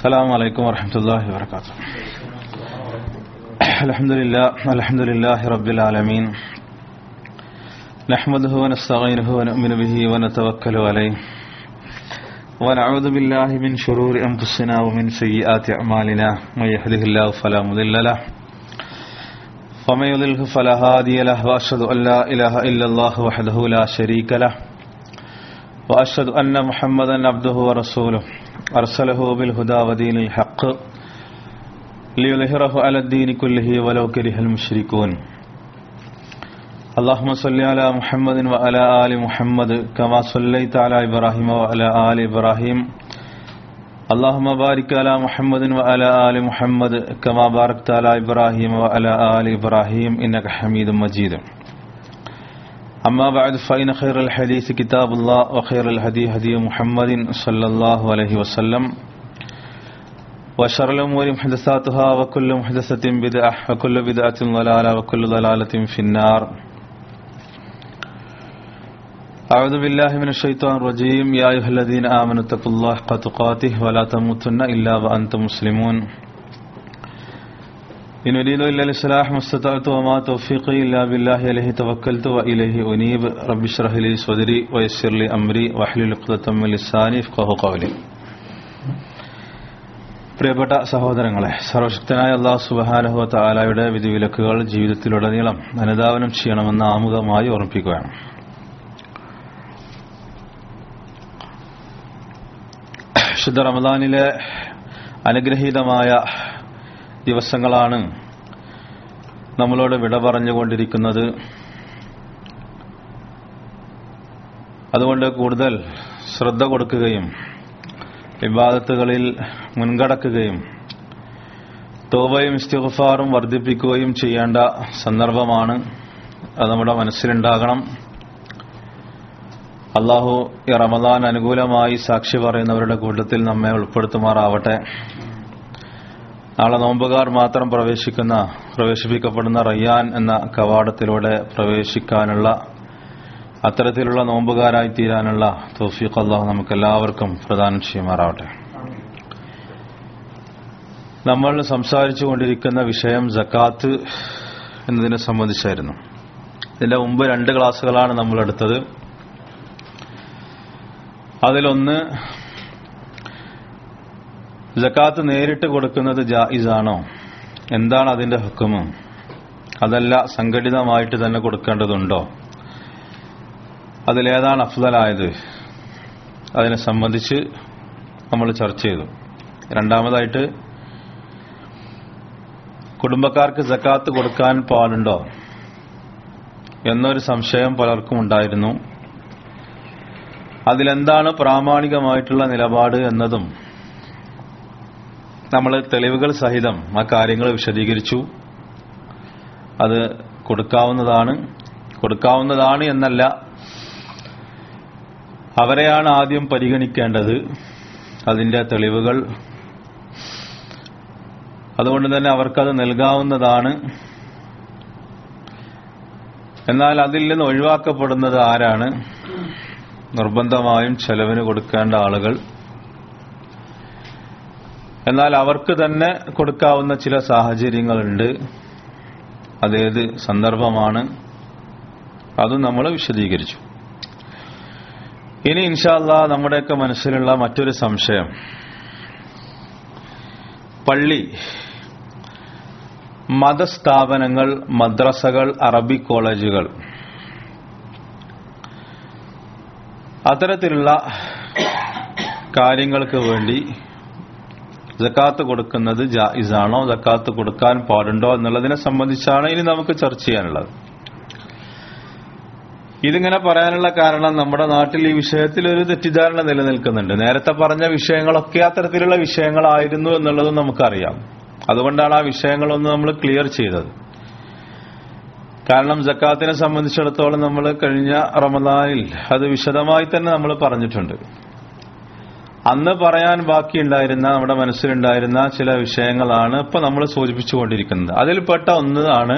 السلام عليكم ورحمة الله وبركاته الحمد لله الحمد لله رب العالمين نحمده ونستعينه ونؤمن به ونتوكل عليه ونعوذ بالله من شرور أنفسنا ومن سيئات أعمالنا من يهده الله فلا مضل له ومن يضلله فلا هادي له وأشهد أن لا إله إلا الله وحده لا شريك له وأشهد أن محمدا عبده ورسوله أرسله بالهدى ودين الحق ليظهره على الدين كله ولو كره المشركون اللهم صل على محمد وعلى آل محمد كما صليت على إبراهيم وعلى آل إبراهيم اللهم بارك على محمد وعلى آل محمد كما باركت على إبراهيم وعلى آل إبراهيم إنك حميد مجيد أما بعد فإن خير الحديث كتاب الله وخير الهدي هدي محمد صلى الله عليه وسلم وشر الأمور محدثاتها وكل محدثة بدعة وكل بدعة ضلالة وكل ضلالة في النار أعوذ بالله من الشيطان الرجيم يا أيها الذين آمنوا اتقوا الله حق تقاته ولا تموتن إلا وأنتم مسلمون إن أريد إلا الإصلاح ما استطعت وما توفيقي إلا بالله عليه توكلت وإليه أنيب رب اشرح لي صدري ويسر لي أمري واحلل عقدة من لساني يفقهوا قولي പ്രിയപ്പെട്ട സഹോദരങ്ങളെ സർവശക്തനായ അള്ളാഹു സുബാനഹു താലായുടെ വിധിവിലക്കുകൾ ജീവിതത്തിലുടനീളം അനുധാവനം ചെയ്യണമെന്ന് ആമുഖമായി ഓർമ്മിപ്പിക്കുകയാണ് ശുദ്ധ റമദാനിലെ അനുഗ്രഹീതമായ ദിവസങ്ങളാണ് നമ്മളോട് വിട പറഞ്ഞുകൊണ്ടിരിക്കുന്നത് അതുകൊണ്ട് കൂടുതൽ ശ്രദ്ധ കൊടുക്കുകയും വിവാദത്തുകളിൽ മുൻകടക്കുകയും തോബയും ഇസ്തിഗ്ഫാറും വർദ്ധിപ്പിക്കുകയും ചെയ്യേണ്ട സന്ദർഭമാണ് അത് നമ്മുടെ മനസ്സിലുണ്ടാകണം അള്ളാഹു ഈ റമദാൻ അനുകൂലമായി സാക്ഷി പറയുന്നവരുടെ കൂട്ടത്തിൽ നമ്മെ ഉൾപ്പെടുത്തുമാറാവട്ടെ നാളെ നോമ്പുകാർ മാത്രം പ്രവേശിക്കുന്ന പ്രവേശിപ്പിക്കപ്പെടുന്ന റയ്യാൻ എന്ന കവാടത്തിലൂടെ പ്രവേശിക്കാനുള്ള അത്തരത്തിലുള്ള നോമ്പുകാരായി തീരാനുള്ള തോഫീഖ് അള്ളാഹു നമുക്കെല്ലാവർക്കും പ്രദാനം ചെയ്യുമാറാവട്ടെ നമ്മൾ സംസാരിച്ചു കൊണ്ടിരിക്കുന്ന വിഷയം ജക്കാത്ത് എന്നതിനെ സംബന്ധിച്ചായിരുന്നു ഇതിന്റെ മുമ്പ് രണ്ട് ക്ലാസ്സുകളാണ് നമ്മൾ എടുത്തത് അതിലൊന്ന് ജക്കാത്ത് നേരിട്ട് കൊടുക്കുന്നത് ജായിസാണോ എന്താണ് അതിന്റെ ഹുക്കുമ് അതല്ല സംഘടിതമായിട്ട് തന്നെ കൊടുക്കേണ്ടതുണ്ടോ അതിലേതാണ് അഫ്ദലായത് അതിനെ സംബന്ധിച്ച് നമ്മൾ ചർച്ച ചെയ്തു രണ്ടാമതായിട്ട് കുടുംബക്കാർക്ക് ജക്കാത്ത് കൊടുക്കാൻ പാടുണ്ടോ എന്നൊരു സംശയം പലർക്കും ഉണ്ടായിരുന്നു അതിലെന്താണ് പ്രാമാണികമായിട്ടുള്ള നിലപാട് എന്നതും നമ്മൾ തെളിവുകൾ സഹിതം ആ കാര്യങ്ങൾ വിശദീകരിച്ചു അത് കൊടുക്കാവുന്നതാണ് കൊടുക്കാവുന്നതാണ് എന്നല്ല അവരെയാണ് ആദ്യം പരിഗണിക്കേണ്ടത് അതിന്റെ തെളിവുകൾ അതുകൊണ്ട് തന്നെ അവർക്കത് നൽകാവുന്നതാണ് എന്നാൽ അതിൽ നിന്ന് ഒഴിവാക്കപ്പെടുന്നത് ആരാണ് നിർബന്ധമായും ചെലവിന് കൊടുക്കേണ്ട ആളുകൾ എന്നാൽ അവർക്ക് തന്നെ കൊടുക്കാവുന്ന ചില സാഹചര്യങ്ങളുണ്ട് അതേത് സന്ദർഭമാണ് അതും നമ്മൾ വിശദീകരിച്ചു ഇനി ഇൻഷാല്ല നമ്മുടെയൊക്കെ മനസ്സിലുള്ള മറ്റൊരു സംശയം പള്ളി മതസ്ഥാപനങ്ങൾ മദ്രസകൾ അറബി കോളേജുകൾ അത്തരത്തിലുള്ള കാര്യങ്ങൾക്ക് വേണ്ടി ജക്കാത്ത് കൊടുക്കുന്നത് ജായിസാണോ ജക്കാത്ത് കൊടുക്കാൻ പാടുണ്ടോ എന്നുള്ളതിനെ സംബന്ധിച്ചാണ് ഇനി നമുക്ക് ചർച്ച ചെയ്യാനുള്ളത് ഇതിങ്ങനെ പറയാനുള്ള കാരണം നമ്മുടെ നാട്ടിൽ ഈ വിഷയത്തിൽ ഒരു തെറ്റിദ്ധാരണ നിലനിൽക്കുന്നുണ്ട് നേരത്തെ പറഞ്ഞ വിഷയങ്ങളൊക്കെ അത്തരത്തിലുള്ള വിഷയങ്ങളായിരുന്നു എന്നുള്ളതും നമുക്കറിയാം അതുകൊണ്ടാണ് ആ വിഷയങ്ങളൊന്ന് നമ്മൾ ക്ലിയർ ചെയ്തത് കാരണം ജക്കാത്തിനെ സംബന്ധിച്ചിടത്തോളം നമ്മൾ കഴിഞ്ഞ റമദാനിൽ അത് വിശദമായി തന്നെ നമ്മൾ പറഞ്ഞിട്ടുണ്ട് അന്ന് പറയാൻ ബാക്കിയുണ്ടായിരുന്ന നമ്മുടെ മനസ്സിലുണ്ടായിരുന്ന ചില വിഷയങ്ങളാണ് ഇപ്പൊ നമ്മൾ സൂചിപ്പിച്ചുകൊണ്ടിരിക്കുന്നത് അതിൽപ്പെട്ട ഒന്നാണ്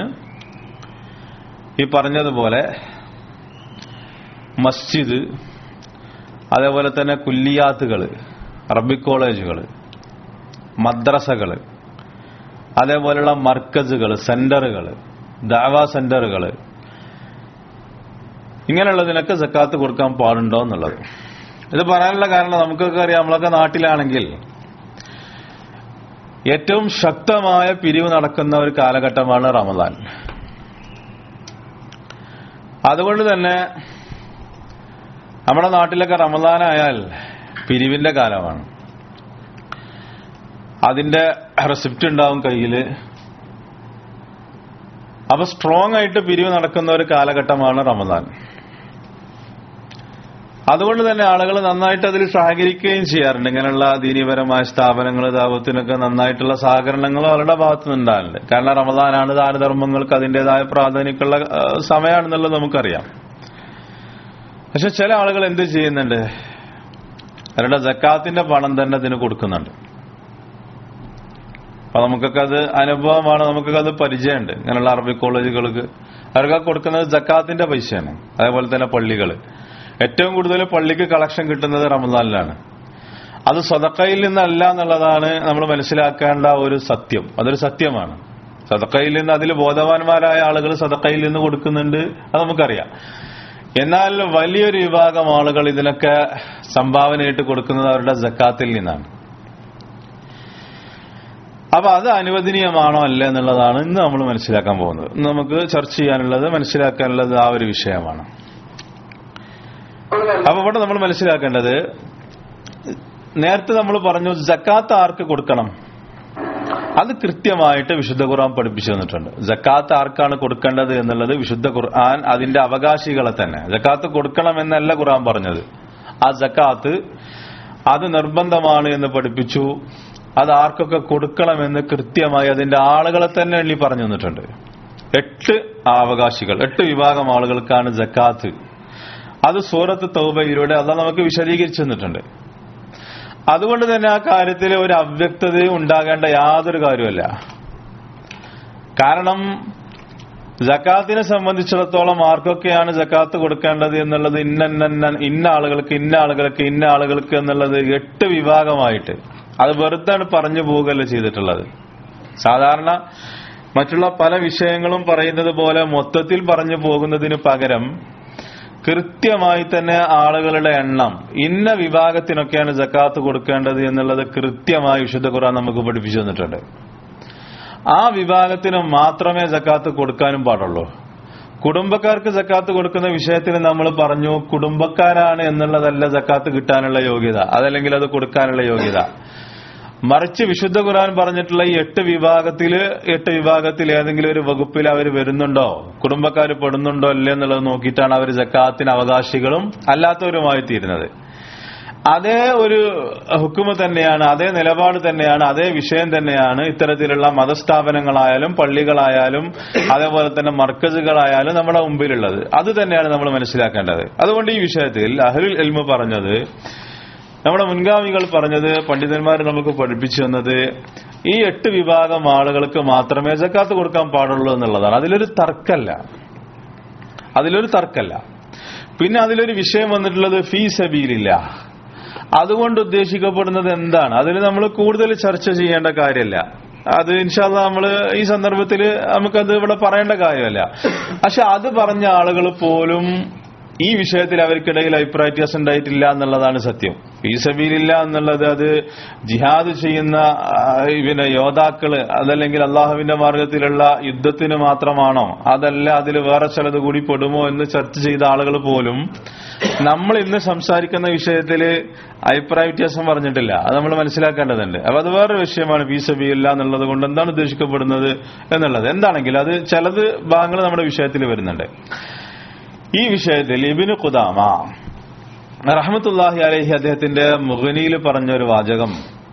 ഈ പറഞ്ഞതുപോലെ മസ്ജിദ് അതേപോലെ തന്നെ കുല്ലിയാത്തുകൾ അറബിക് കോളേജുകൾ മദ്രസകൾ അതേപോലെയുള്ള മർക്കസുകൾ സെന്ററുകൾ ദാവാ സെന്ററുകൾ ഇങ്ങനെയുള്ളതിനൊക്കെ സക്കാത്ത് കൊടുക്കാൻ പാടുണ്ടോ എന്നുള്ളത് ഇത് പറയാനുള്ള കാരണം നമുക്കൊക്കെ അറിയാം നമ്മളൊക്കെ നാട്ടിലാണെങ്കിൽ ഏറ്റവും ശക്തമായ പിരിവ് നടക്കുന്ന ഒരു കാലഘട്ടമാണ് റമദാൻ അതുകൊണ്ട് തന്നെ നമ്മുടെ നാട്ടിലൊക്കെ റമദാനായാൽ പിരിവിന്റെ കാലമാണ് അതിന്റെ റെസിപ്റ്റ് ഉണ്ടാവും കയ്യിൽ അപ്പൊ സ്ട്രോങ് ആയിട്ട് പിരിവ് നടക്കുന്ന ഒരു കാലഘട്ടമാണ് റമദാൻ അതുകൊണ്ട് തന്നെ ആളുകൾ നന്നായിട്ട് അതിൽ സഹകരിക്കുകയും ചെയ്യാറുണ്ട് ഇങ്ങനെയുള്ള ദീനീപരമായ സ്ഥാപനങ്ങൾ ദാപത്തിനൊക്കെ നന്നായിട്ടുള്ള സഹകരണങ്ങൾ അവരുടെ ഭാഗത്തു നിന്നുണ്ടാകുന്നുണ്ട് കാരണം റമദാനാണ് ദാനധർമ്മങ്ങൾക്ക് അതിന്റേതായ പ്രാധാന്യമുള്ള ആ, സമയമാണെന്നുള്ളത് നമുക്കറിയാം പക്ഷെ ചില ആളുകൾ എന്ത് ചെയ്യുന്നുണ്ട് അവരുടെ ജക്കാത്തിന്റെ പണം തന്നെ ഇതിന് കൊടുക്കുന്നുണ്ട് അപ്പൊ നമുക്കൊക്കെ അത് അനുഭവമാണ് നമുക്കൊക്കെ അത് പരിചയമുണ്ട് ഇങ്ങനെയുള്ള അറബി കോളേജുകൾക്ക് അവർക്ക് കൊടുക്കുന്നത് ജക്കാത്തിന്റെ പൈസയാണ് അതേപോലെ തന്നെ പള്ളികൾ ഏറ്റവും കൂടുതൽ പള്ളിക്ക് കളക്ഷൻ കിട്ടുന്നത് റമദാനിലാണ് അത് സ്വതക്കയിൽ നിന്നല്ല എന്നുള്ളതാണ് നമ്മൾ മനസ്സിലാക്കേണ്ട ഒരു സത്യം അതൊരു സത്യമാണ് സദക്കയിൽ നിന്ന് അതിൽ ബോധവാന്മാരായ ആളുകൾ സദക്കയിൽ നിന്ന് കൊടുക്കുന്നുണ്ട് അത് നമുക്കറിയാം എന്നാൽ വലിയൊരു വിഭാഗം ആളുകൾ ഇതിനൊക്കെ സംഭാവനയായിട്ട് കൊടുക്കുന്നത് അവരുടെ ജക്കാത്തിൽ നിന്നാണ് അപ്പൊ അത് അനുവദനീയമാണോ അല്ല എന്നുള്ളതാണ് ഇന്ന് നമ്മൾ മനസ്സിലാക്കാൻ പോകുന്നത് ഇന്ന് നമുക്ക് ചർച്ച ചെയ്യാനുള്ളത് മനസ്സിലാക്കാനുള്ളത് ആ ഒരു വിഷയമാണ് അപ്പൊ ഇവിടെ നമ്മൾ മനസ്സിലാക്കേണ്ടത് നേരത്തെ നമ്മൾ പറഞ്ഞു ജക്കാത്ത് ആർക്ക് കൊടുക്കണം അത് കൃത്യമായിട്ട് വിശുദ്ധ ഖുർആൻ പഠിപ്പിച്ചു തന്നിട്ടുണ്ട് ജക്കാത്ത് ആർക്കാണ് കൊടുക്കേണ്ടത് എന്നുള്ളത് വിശുദ്ധ ഖുർആൻ അതിന്റെ അവകാശികളെ തന്നെ ജക്കാത്ത് കൊടുക്കണം എന്നല്ല ഖുർആൻ പറഞ്ഞത് ആ ജക്കാത്ത് അത് നിർബന്ധമാണ് എന്ന് പഠിപ്പിച്ചു അത് ആർക്കൊക്കെ കൊടുക്കണമെന്ന് കൃത്യമായി അതിന്റെ ആളുകളെ തന്നെ എണ്ണി പറഞ്ഞു തന്നിട്ടുണ്ട് എട്ട് അവകാശികൾ എട്ട് വിഭാഗം ആളുകൾക്കാണ് ജക്കാത്ത് അത് സൂറത്ത് തൗബയിലൂടെ അത് നമുക്ക് വിശദീകരിച്ചു തന്നിട്ടുണ്ട് അതുകൊണ്ട് തന്നെ ആ കാര്യത്തിൽ ഒരു അവ്യക്തതയും ഉണ്ടാകേണ്ട യാതൊരു കാര്യമല്ല കാരണം ജക്കാത്തിനെ സംബന്ധിച്ചിടത്തോളം ആർക്കൊക്കെയാണ് ജക്കാത്ത് കൊടുക്കേണ്ടത് എന്നുള്ളത് ഇന്ന ഇന്ന ഇന്ന ആളുകൾക്ക് ഇന്ന ആളുകൾക്ക് ഇന്ന ആളുകൾക്ക് എന്നുള്ളത് എട്ട് വിഭാഗമായിട്ട് അത് വെറുതാണ് പറഞ്ഞു പോവുകയല്ല ചെയ്തിട്ടുള്ളത് സാധാരണ മറ്റുള്ള പല വിഷയങ്ങളും പറയുന്നത് പോലെ മൊത്തത്തിൽ പറഞ്ഞു പോകുന്നതിന് പകരം കൃത്യമായി തന്നെ ആളുകളുടെ എണ്ണം ഇന്ന വിഭാഗത്തിനൊക്കെയാണ് ജക്കാത്ത് കൊടുക്കേണ്ടത് എന്നുള്ളത് കൃത്യമായി വിശുദ്ധ ഖുർആൻ നമുക്ക് പഠിപ്പിച്ചു തന്നിട്ടുണ്ട് ആ വിഭാഗത്തിന് മാത്രമേ ജക്കാത്ത് കൊടുക്കാനും പാടുള്ളൂ കുടുംബക്കാർക്ക് ജക്കാത്ത് കൊടുക്കുന്ന വിഷയത്തിൽ നമ്മൾ പറഞ്ഞു കുടുംബക്കാരാണ് എന്നുള്ളതല്ല ജക്കാത്ത് കിട്ടാനുള്ള യോഗ്യത അതല്ലെങ്കിൽ അത് കൊടുക്കാനുള്ള യോഗ്യത മറിച്ച് വിശുദ്ധ ഖുർആൻ പറഞ്ഞിട്ടുള്ള ഈ എട്ട് വിഭാഗത്തില് എട്ട് വിഭാഗത്തിൽ ഏതെങ്കിലും ഒരു വകുപ്പിൽ അവർ വരുന്നുണ്ടോ കുടുംബക്കാർ പെടുന്നുണ്ടോ അല്ലേ എന്നുള്ളത് നോക്കിയിട്ടാണ് അവർ ജക്കാത്തിന് അവകാശികളും അല്ലാത്തവരുമായി തീരുന്നത് അതേ ഒരു ഹുക്കുമ തന്നെയാണ് അതേ നിലപാട് തന്നെയാണ് അതേ വിഷയം തന്നെയാണ് ഇത്തരത്തിലുള്ള മതസ്ഥാപനങ്ങളായാലും പള്ളികളായാലും അതേപോലെ തന്നെ മർക്കസുകളായാലും നമ്മുടെ മുമ്പിലുള്ളത് അത് തന്നെയാണ് നമ്മൾ മനസ്സിലാക്കേണ്ടത് അതുകൊണ്ട് ഈ വിഷയത്തിൽ അഹ്ലുൽ എൽമ പറഞ്ഞത് നമ്മുടെ മുൻഗാമികൾ പറഞ്ഞത് പണ്ഡിതന്മാർ നമുക്ക് പഠിപ്പിച്ചു തന്നത് ഈ എട്ട് വിഭാഗം ആളുകൾക്ക് മാത്രമേ ജക്കാത്ത് കൊടുക്കാൻ പാടുള്ളൂ എന്നുള്ളതാണ് അതിലൊരു തർക്കല്ല അതിലൊരു തർക്കല്ല പിന്നെ അതിലൊരു വിഷയം വന്നിട്ടുള്ളത് ഫീ സബീലില്ല അതുകൊണ്ട് ഉദ്ദേശിക്കപ്പെടുന്നത് എന്താണ് അതിൽ നമ്മൾ കൂടുതൽ ചർച്ച ചെയ്യേണ്ട കാര്യമല്ല അത് ഇൻഷാല്ല നമ്മൾ ഈ സന്ദർഭത്തിൽ നമുക്കത് ഇവിടെ പറയേണ്ട കാര്യമല്ല പക്ഷെ അത് പറഞ്ഞ ആളുകൾ പോലും ഈ വിഷയത്തിൽ അവർക്കിടയിൽ അഭിപ്രായ വ്യത്യാസം ഉണ്ടായിട്ടില്ല എന്നുള്ളതാണ് സത്യം ഫീസബീലില്ല എന്നുള്ളത് അത് ജിഹാദ് ചെയ്യുന്ന ആ, പിന്നെ യോദ്ധാക്കള് അതല്ലെങ്കിൽ അള്ളാഹുവിന്റെ മാർഗത്തിലുള്ള യുദ്ധത്തിന് മാത്രമാണോ അതല്ല അതിൽ വേറെ ചിലത് കൂടി പെടുമോ എന്ന് ചർച്ച ചെയ്ത ആളുകൾ പോലും നമ്മൾ ഇന്ന് സംസാരിക്കുന്ന വിഷയത്തിൽ അഭിപ്രായ വ്യത്യാസം പറഞ്ഞിട്ടില്ല അത് നമ്മൾ മനസ്സിലാക്കേണ്ടതുണ്ട് അപ്പൊ അത് വേറൊരു വിഷയമാണ് ഫീസബിയില്ല എന്നുള്ളത് കൊണ്ട് എന്താണ് ഉദ്ദേശിക്കപ്പെടുന്നത് എന്നുള്ളത് എന്താണെങ്കിലും അത് ചിലത് ഭാഗങ്ങൾ നമ്മുടെ വിഷയത്തിൽ വരുന്നുണ്ട് ഈ വിഷയത്തിൽ ഇബിന് ഖുദാമ റഹ്മത്തുല്ലാഹി അലഹി അദ്ദേഹത്തിന്റെ മുഗനിയിൽ പറഞ്ഞ ഒരു വാചകം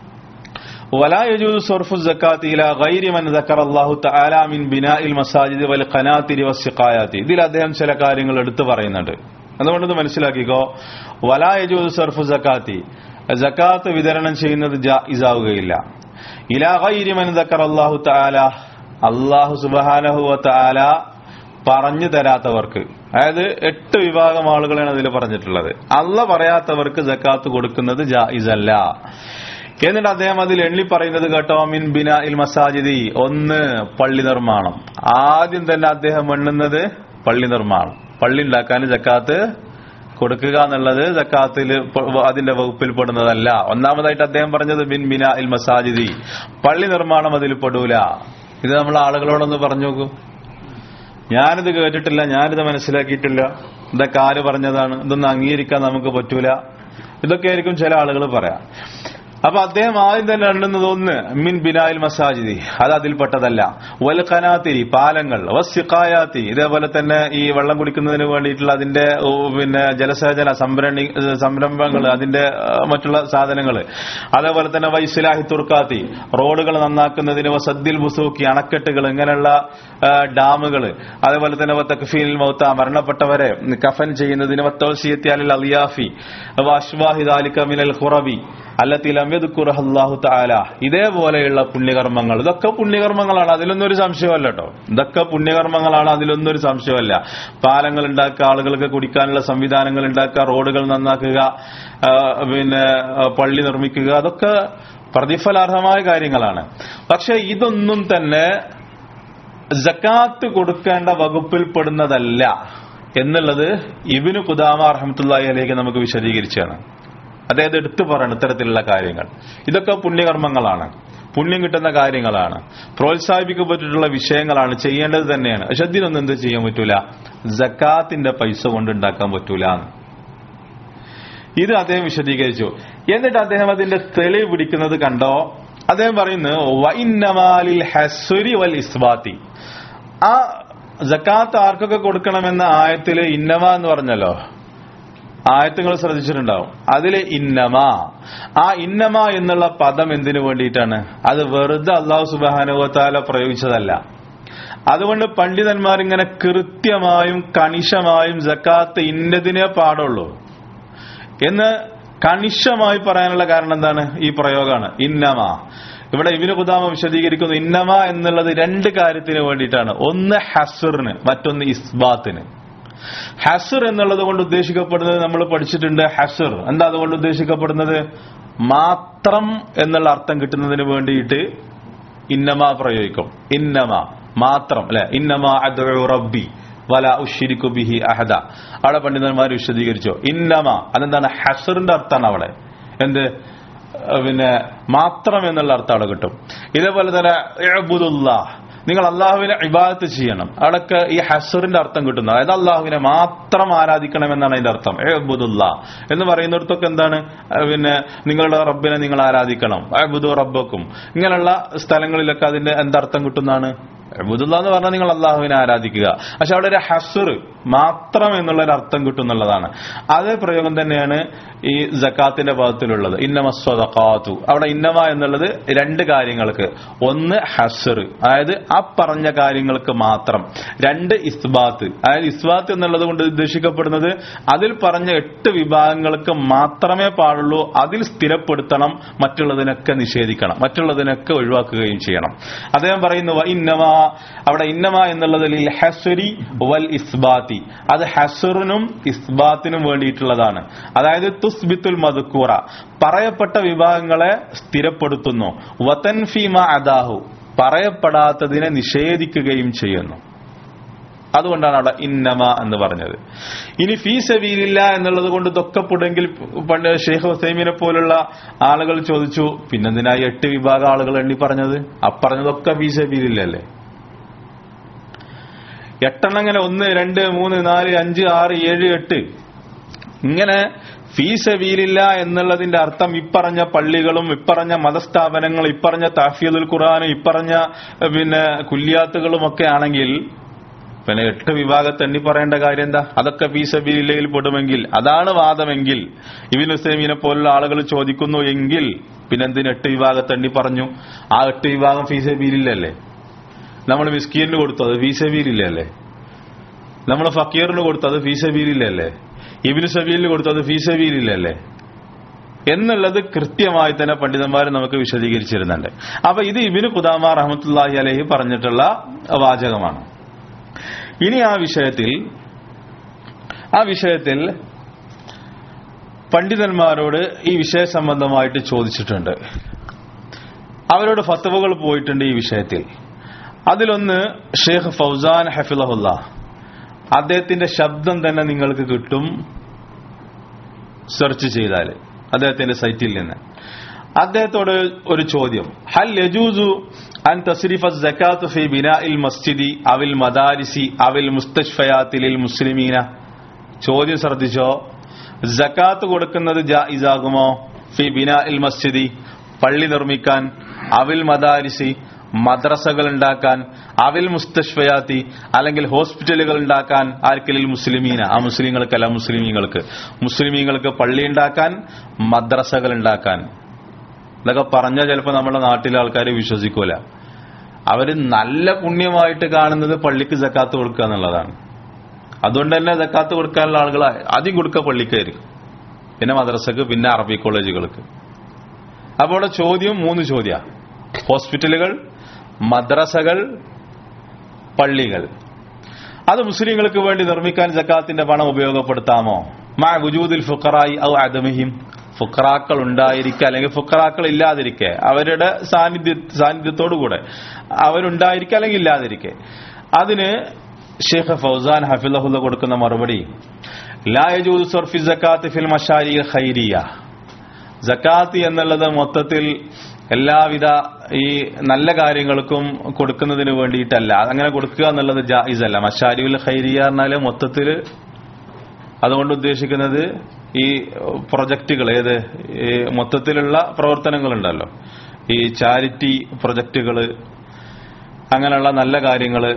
ولا يجوز صرف الزكاة إلى غير من ذكر الله تعالى من بناء المساجد والقناطر والسقايات ഇതിൽ അദ്ദേഹം ചില കാര്യങ്ങൾ എടുത്തു പറയുന്നുണ്ട് അതുകൊണ്ട് ഇത് മനസ്സിലാക്കിക്കോ വലാ യജൂസ് സർഫു സക്കാത്തി ജക്കാത്ത് വിതരണം ചെയ്യുന്നത് ജായിസാവുകയില്ല ഇലാ ഗൈരി മൻ ദക്കർ അല്ലാഹു തആല അല്ലാഹു സുബ്ഹാനഹു വ തആല പറഞ്ഞു തരാത്തവർക്ക് അതായത് എട്ട് വിഭാഗം ആളുകളാണ് അതിൽ പറഞ്ഞിട്ടുള്ളത് അല്ല പറയാത്തവർക്ക് ജക്കാത്ത് കൊടുക്കുന്നത് ജായിസല്ല എന്നിട്ട് അദ്ദേഹം അതിൽ എണ്ണി പറയുന്നത് കേട്ടോ മിൻ ബിന ഇൽ മസാജിദി ഒന്ന് പള്ളി നിർമ്മാണം ആദ്യം തന്നെ അദ്ദേഹം എണ്ണുന്നത് പള്ളി നിർമ്മാണം പള്ളി ഉണ്ടാക്കാൻ ജക്കാത്ത് കൊടുക്കുക എന്നുള്ളത് ജക്കാത്തിൽ അതിന്റെ വകുപ്പിൽ പെടുന്നതല്ല ഒന്നാമതായിട്ട് അദ്ദേഹം പറഞ്ഞത് ബിൻ ബിന ഇൽ മസാജിദി പള്ളി നിർമ്മാണം അതിൽ പെടൂല ഇത് നമ്മൾ ആളുകളോടൊന്ന് പറഞ്ഞു നോക്കൂ ഞാനിത് കേട്ടിട്ടില്ല ഞാനിത് മനസ്സിലാക്കിയിട്ടില്ല ഇതൊക്കെ ആര് പറഞ്ഞതാണ് ഇതൊന്നും അംഗീകരിക്കാൻ നമുക്ക് പറ്റൂല ഇതൊക്കെ ആയിരിക്കും ചില ആളുകൾ പറയാം അപ്പൊ അദ്ദേഹം ആദ്യം തന്നെ എണ്ണുന്നത് ഒന്ന് മിൻ ബിനായിൽ മസാജിദി അത് അതിൽപ്പെട്ടതല്ല വൽ ഖനാത്തിരി പാലങ്ങൾ വസിഖായാത്തി ഇതേപോലെ തന്നെ ഈ വെള്ളം കുടിക്കുന്നതിന് വേണ്ടിയിട്ടുള്ള അതിന്റെ ഓ, പിന്നെ ജലസേചന സംഭരണി സംരംഭങ്ങൾ അതിന്റെ ആ, മറ്റുള്ള സാധനങ്ങൾ അതേപോലെ തന്നെ വൈസിലാഹി തുർക്കാത്തി റോഡുകൾ നന്നാക്കുന്നതിന് വസദ്ദിൽ ബുസൂക്കി അണക്കെട്ടുകൾ ഇങ്ങനെയുള്ള ഡാമുകൾ അതേപോലെ തന്നെ തക്ഫീൽ മൗത്ത മരണപ്പെട്ടവരെ കഫൻ ചെയ്യുന്നതിന് വത്തോസിയത്യാലിൽ അലിയാഫി അഷ്വാഹിദാലിക മിനൽ ഖുറബി അല്ലത്തി ലമ്യദുക്കുറഹല്ലാഹു താല ഇതേപോലെയുള്ള പുണ്യകർമ്മങ്ങൾ ഇതൊക്കെ പുണ്യകർമ്മങ്ങളാണ് അതിലൊന്നും ഒരു സംശയമല്ല കേട്ടോ ഇതൊക്കെ പുണ്യകർമ്മങ്ങളാണ് അതിലൊന്നും ഒരു സംശയമല്ല പാലങ്ങൾ ഉണ്ടാക്കുക ആളുകൾക്ക് കുടിക്കാനുള്ള സംവിധാനങ്ങൾ ഉണ്ടാക്കുക റോഡുകൾ നന്നാക്കുക ആ, പിന്നെ ആ, പള്ളി നിർമ്മിക്കുക അതൊക്കെ പ്രതിഫലാർഹമായ കാര്യങ്ങളാണ് പക്ഷെ ഇതൊന്നും തന്നെ ജക്കാത്ത് കൊടുക്കേണ്ട വകുപ്പിൽ പെടുന്നതല്ല എന്നുള്ളത് ഇബിന് കുദാമ റഹമത്തുല്ലാഹി അലേക്ക് നമുക്ക് വിശദീകരിച്ചാണ് അതായത് എടുത്തു പറയണം ഇത്തരത്തിലുള്ള കാര്യങ്ങൾ ഇതൊക്കെ പുണ്യകർമ്മങ്ങളാണ് പുണ്യം കിട്ടുന്ന കാര്യങ്ങളാണ് പ്രോത്സാഹിപ്പിക്കപ്പെട്ടിട്ടുള്ള വിഷയങ്ങളാണ് ചെയ്യേണ്ടത് തന്നെയാണ് പക്ഷെ ഇതിനൊന്നും എന്ത് ചെയ്യാൻ പറ്റൂല ജക്കാത്തിന്റെ പൈസ കൊണ്ട് ഉണ്ടാക്കാൻ പറ്റൂല എന്ന്. ഇത് അദ്ദേഹം വിശദീകരിച്ചു എന്നിട്ട് അദ്ദേഹം അതിന്റെ തെളിവ് പിടിക്കുന്നത് കണ്ടോ അദ്ദേഹം പറയുന്നു വൈന്നമാലിൽ ഹസുരി വൽ ഇസ്ബാത്തി ആ ജക്കാത്ത് ആർക്കൊക്കെ കൊടുക്കണമെന്ന ആയത്തില് ഇന്നമ എന്ന് പറഞ്ഞല്ലോ ആയത്തുകൾ ശ്രദ്ധിച്ചിട്ടുണ്ടാവും അതിലെ ഇന്നമ ആ ഇന്നമ എന്നുള്ള പദം എന്തിനു വേണ്ടിയിട്ടാണ് അത് വെറുതെ അള്ളാഹു സുബാനുവത്താല പ്രയോഗിച്ചതല്ല അതുകൊണ്ട് പണ്ഡിതന്മാർ ഇങ്ങനെ കൃത്യമായും കണിശമായും ജക്കാത്ത് ഇന്നതിനെ പാടുള്ളൂ എന്ന് കണിശമായി പറയാനുള്ള കാരണം എന്താണ് ഈ പ്രയോഗമാണ് ഇന്നമ ഇവിടെ ഇബിന് കുദാമ വിശദീകരിക്കുന്നു ഇന്നമ എന്നുള്ളത് രണ്ട് കാര്യത്തിന് വേണ്ടിയിട്ടാണ് ഒന്ന് ഹസറിന് മറ്റൊന്ന് ഇസ്ബാത്തിന് ഹസർ എന്നുള്ളത് കൊണ്ട് ഉദ്ദേശിക്കപ്പെടുന്നത് നമ്മൾ പഠിച്ചിട്ടുണ്ട് ഹസർ എന്താ അതുകൊണ്ട് ഉദ്ദേശിക്കപ്പെടുന്നത് മാത്രം എന്നുള്ള അർത്ഥം കിട്ടുന്നതിന് വേണ്ടിയിട്ട് ഇന്നമ പ്രയോഗിക്കും ഇന്നമ മാത്രം അല്ലെ ഇന്നമ അദ്ഉ റബ്ബി വല ഉഷിരിക്കു ബിഹി അഹദ അവിടെ പണ്ഡിതന്മാർ വിശദീകരിച്ചു ഇന്നമ അതെന്താണ് ഹസറിന്റെ അർത്ഥമാണ് അവിടെ എന്ത് ഏഹ് പിന്നെ മാത്രം എന്നുള്ള അർത്ഥം അവിടെ കിട്ടും ഇതേപോലെ തന്നെ ഇഅ്ബുദുല്ലാ നിങ്ങൾ അള്ളാഹുവിനെ ഇബാദത്ത് ചെയ്യണം അവിടൊക്കെ ഈ ഹസറിന്റെ അർത്ഥം കിട്ടുന്നു അതായത് അള്ളാഹുവിനെ മാത്രം ആരാധിക്കണം എന്നാണ് അതിന്റെ അർത്ഥം എബുദുല്ല എന്ന് പറയുന്നിടത്തൊക്കെ എന്താണ് ഏഹ് പിന്നെ നിങ്ങളുടെ റബ്ബിനെ നിങ്ങൾ ആരാധിക്കണം അബുദു റബ്ബക്കും ഇങ്ങനെയുള്ള സ്ഥലങ്ങളിലൊക്കെ അതിന്റെ എന്തർത്ഥം കിട്ടുന്നതാണ് അബുദുല്ല എന്ന് പറഞ്ഞാൽ നിങ്ങൾ അള്ളാഹുവിനെ ആരാധിക്കുക പക്ഷെ അവിടെ ഒരു ഹസർ മാത്രം എന്നുള്ള ഒരു അർത്ഥം കിട്ടുന്നുള്ളതാണ് അതേ പ്രയോഗം തന്നെയാണ് ഈ ജക്കാത്തിന്റെ ഭാഗത്തിലുള്ളത് ഇന്നമസ്വതക്കാത്തു അവിടെ ഇന്നമ എന്നുള്ളത് രണ്ട് കാര്യങ്ങൾക്ക് ഒന്ന് ഹസർ അതായത് ആ പറഞ്ഞ കാര്യങ്ങൾക്ക് മാത്രം രണ്ട് ഇസ്ബാത്ത് അതായത് ഇസ്ബാത്ത് എന്നുള്ളത് കൊണ്ട് ഉദ്ദേശിക്കപ്പെടുന്നത് അതിൽ പറഞ്ഞ എട്ട് വിഭാഗങ്ങൾക്ക് മാത്രമേ പാടുള്ളൂ അതിൽ സ്ഥിരപ്പെടുത്തണം മറ്റുള്ളതിനൊക്കെ നിഷേധിക്കണം മറ്റുള്ളതിനൊക്കെ ഒഴിവാക്കുകയും ചെയ്യണം അദ്ദേഹം പറയുന്നു "വ ഇന്നമ അവിടെ ഇന്നമ എന്നുള്ളത് ലിൽ ഹസ്രി വൽ ഇസ്ബാത്തി അത് ഹസറിനും ഇസ്ബാത്തിനും വേണ്ടിയിട്ടുള്ളതാണ് അതായത് തുസ്ബിത്തുൽ മധുക്കൂറ പറയപ്പെട്ട വിഭാഗങ്ങളെ സ്ഥിരപ്പെടുത്തുന്നു വതൻ ഫീമ അദാഹു പറയപ്പെടാത്തതിനെ നിഷേധിക്കുകയും ചെയ്യുന്നു അതുകൊണ്ടാണ് അവിടെ ഇന്നമ എന്ന് പറഞ്ഞത് ഇനി ഫീ സബീലില്ല എന്നുള്ളത് കൊണ്ട് തൊക്കപ്പെടുമെങ്കിൽ പണ്ട് ഷെയ്ഖ് ഹുസൈമിനെ പോലുള്ള ആളുകൾ ചോദിച്ചു പിന്നെന്തിനാ ഈ എട്ട് വിഭാഗം ആളുകൾ എണ്ണി പറഞ്ഞത് അപ്പറഞ്ഞതൊക്കെ ഫീ സബീലില്ലല്ലേ എട്ടെണ്ണം ഇങ്ങനെ ഒന്ന് രണ്ട് മൂന്ന് നാല് അഞ്ച് ആറ് ഏഴ് എട്ട് ഇങ്ങനെ ഫീസ് വീലില്ല എന്നുള്ളതിന്റെ അർത്ഥം ഇപ്പറഞ്ഞ പള്ളികളും ഇപ്പറഞ്ഞ മതസ്ഥാപനങ്ങൾ ഇപ്പറഞ്ഞ താഫീദുൽ ഖുർആാനും ഇപ്പറഞ്ഞ ഏഹ്, പിന്നെ കുല്യാത്തുകളും ഒക്കെ ആണെങ്കിൽ പിന്നെ എട്ട് വിഭാഗത്ത് എണ്ണി പറയേണ്ട കാര്യം എന്താ അതൊക്കെ ഫീസബിലില്ലയിൽ പെടുമെങ്കിൽ അതാണ് വാദമെങ്കിൽ ഇബിൻ ഹുസൈമിനെ പോലുള്ള ആളുകൾ ചോദിക്കുന്നു എങ്കിൽ പിന്നെന്തിന് എട്ട് വിഭാഗത്ത് എണ്ണി പറഞ്ഞു ആ എട്ട് വിഭാഗം ഫീസബിലില്ലല്ലേ നമ്മൾ മിസ്കീറിന് കൊടുത്തു അത് ഫീസബിലില്ലല്ലേ നമ്മൾ ഫക്കീറിന് കൊടുത്തു അത് ഫീസബിലില്ലല്ലേ ഇബിന് സബീലിന് കൊടുത്തു അത് ഫീസബിലില്ലല്ലേ എന്നുള്ളത് കൃത്യമായി തന്നെ പണ്ഡിതന്മാർ നമുക്ക് വിശദീകരിച്ചിരുന്നുണ്ട് അപ്പൊ ഇത് ഇബിന് കുദാമ റഹമത്തുല്ലാഹി അലഹി പറഞ്ഞിട്ടുള്ള വാചകമാണ് ഇനി ആ വിഷയത്തിൽ ആ വിഷയത്തിൽ പണ്ഡിതന്മാരോട് ഈ വിഷയ സംബന്ധമായിട്ട് ചോദിച്ചിട്ടുണ്ട് അവരോട് ഫത്തവകൾ പോയിട്ടുണ്ട് ഈ വിഷയത്തിൽ അതിലൊന്ന് ഷെയ്ഖ് ഫൗസാൻ ഹഫിലഹുല്ല അദ്ദേഹത്തിന്റെ ശബ്ദം തന്നെ നിങ്ങൾക്ക് കിട്ടും സെർച്ച് ചെയ്താൽ അദ്ദേഹത്തിന്റെ സൈറ്റിൽ നിന്ന് അദ്ദേഹത്തോട് ഒരു ചോദ്യം ഹൽ യജൂസു അൻ തസ്രിഫ സക്കാത്ത് ഫി ബിനാഇൽ മസ്ജിദി അവിൽ മദാരിസി അവിൽ മുസ്തഷ്ഫയാത്തിലിൽ മുസ്ലിമീന ചോദ്യം ശ്രദ്ധിച്ചോ ജക്കാത്ത് കൊടുക്കുന്നത് ജായിസാകുമോ ഫി ബിനാഇൽ മസ്ജിദി പള്ളി നിർമ്മിക്കാൻ അവിൽ മദാരിസി മദ്രസകൾ ഉണ്ടാക്കാൻ അവിൽ മുസ്തഷ്ഫയാത്തി അല്ലെങ്കിൽ ഹോസ്പിറ്റലുകൾ ഉണ്ടാക്കാൻ ആർക്കലിൽ മുസ്ലിമീന ആ മുസ്ലിങ്ങൾക്കല്ല മുസ്ലിമീങ്ങൾക്ക് മുസ്ലിമീങ്ങൾക്ക് പള്ളി ഉണ്ടാക്കാൻ മദ്രസകൾ ഉണ്ടാക്കാൻ ഇതൊക്കെ പറഞ്ഞാൽ ചിലപ്പോൾ നമ്മുടെ നാട്ടിലെ ആൾക്കാർ വിശ്വസിക്കൂല അവര് നല്ല പുണ്യമായിട്ട് കാണുന്നത് പള്ളിക്ക് ജക്കാത്ത് കൊടുക്കുക എന്നുള്ളതാണ് അതുകൊണ്ട് തന്നെ ജക്കാത്ത് കൊടുക്കാനുള്ള ആളുകൾ ആദ്യം കൊടുക്കുക പള്ളിക്കായിരിക്കും പിന്നെ മദ്രസക്ക് പിന്നെ അറബി കോളേജുകൾക്ക് അപ്പോൾ ഇവിടെ ചോദ്യം മൂന്ന് ചോദ്യ ഹോസ്പിറ്റലുകൾ മദ്രസകൾ പള്ളികൾ അത് മുസ്ലിങ്ങൾക്ക് വേണ്ടി നിർമ്മിക്കാൻ ജക്കാത്തിന്റെ പണം ഉപയോഗപ്പെടുത്താമോ മാ ഗുജൂദിൽ ഫുക്കറായി ഔ അദമിഹിം ഫുക്കറാക്കൾ ഉണ്ടായിരിക്കുക അല്ലെങ്കിൽ ഫുക്കറാക്കൾ ഇല്ലാതിരിക്കെ അവരുടെ സാന്നിധ്യ സാന്നിധ്യത്തോടുകൂടെ അവരുണ്ടായിരിക്കുക അല്ലെങ്കിൽ ഇല്ലാതിരിക്കെ അതിന് ഷെയ്ഖ് ഫൗസാൻ ഹഫിലഹുല്ല കൊടുക്കുന്ന മറുപടി ലായജൂദ് സർഫി ജക്കാത്ത് ഫിൽ മഷാരി ഖൈരിയ ജക്കാത്ത് എന്നുള്ളത് മൊത്തത്തിൽ എല്ലാവിധ ഈ നല്ല കാര്യങ്ങൾക്കും കൊടുക്കുന്നതിന് വേണ്ടിയിട്ടല്ല അങ്ങനെ കൊടുക്കുക എന്നുള്ളത് ജായിസ് അല്ല മഷാരിയുൽ ഖൈരിയ പറഞ്ഞാല് മൊത്തത്തില് അതുകൊണ്ട് ഉദ്ദേശിക്കുന്നത് ഈ പ്രൊജക്റ്റുകൾ ഏത് ഈ മൊത്തത്തിലുള്ള പ്രവർത്തനങ്ങളുണ്ടല്ലോ ഈ ചാരിറ്റി പ്രൊജക്റ്റുകള് അങ്ങനെയുള്ള നല്ല കാര്യങ്ങള്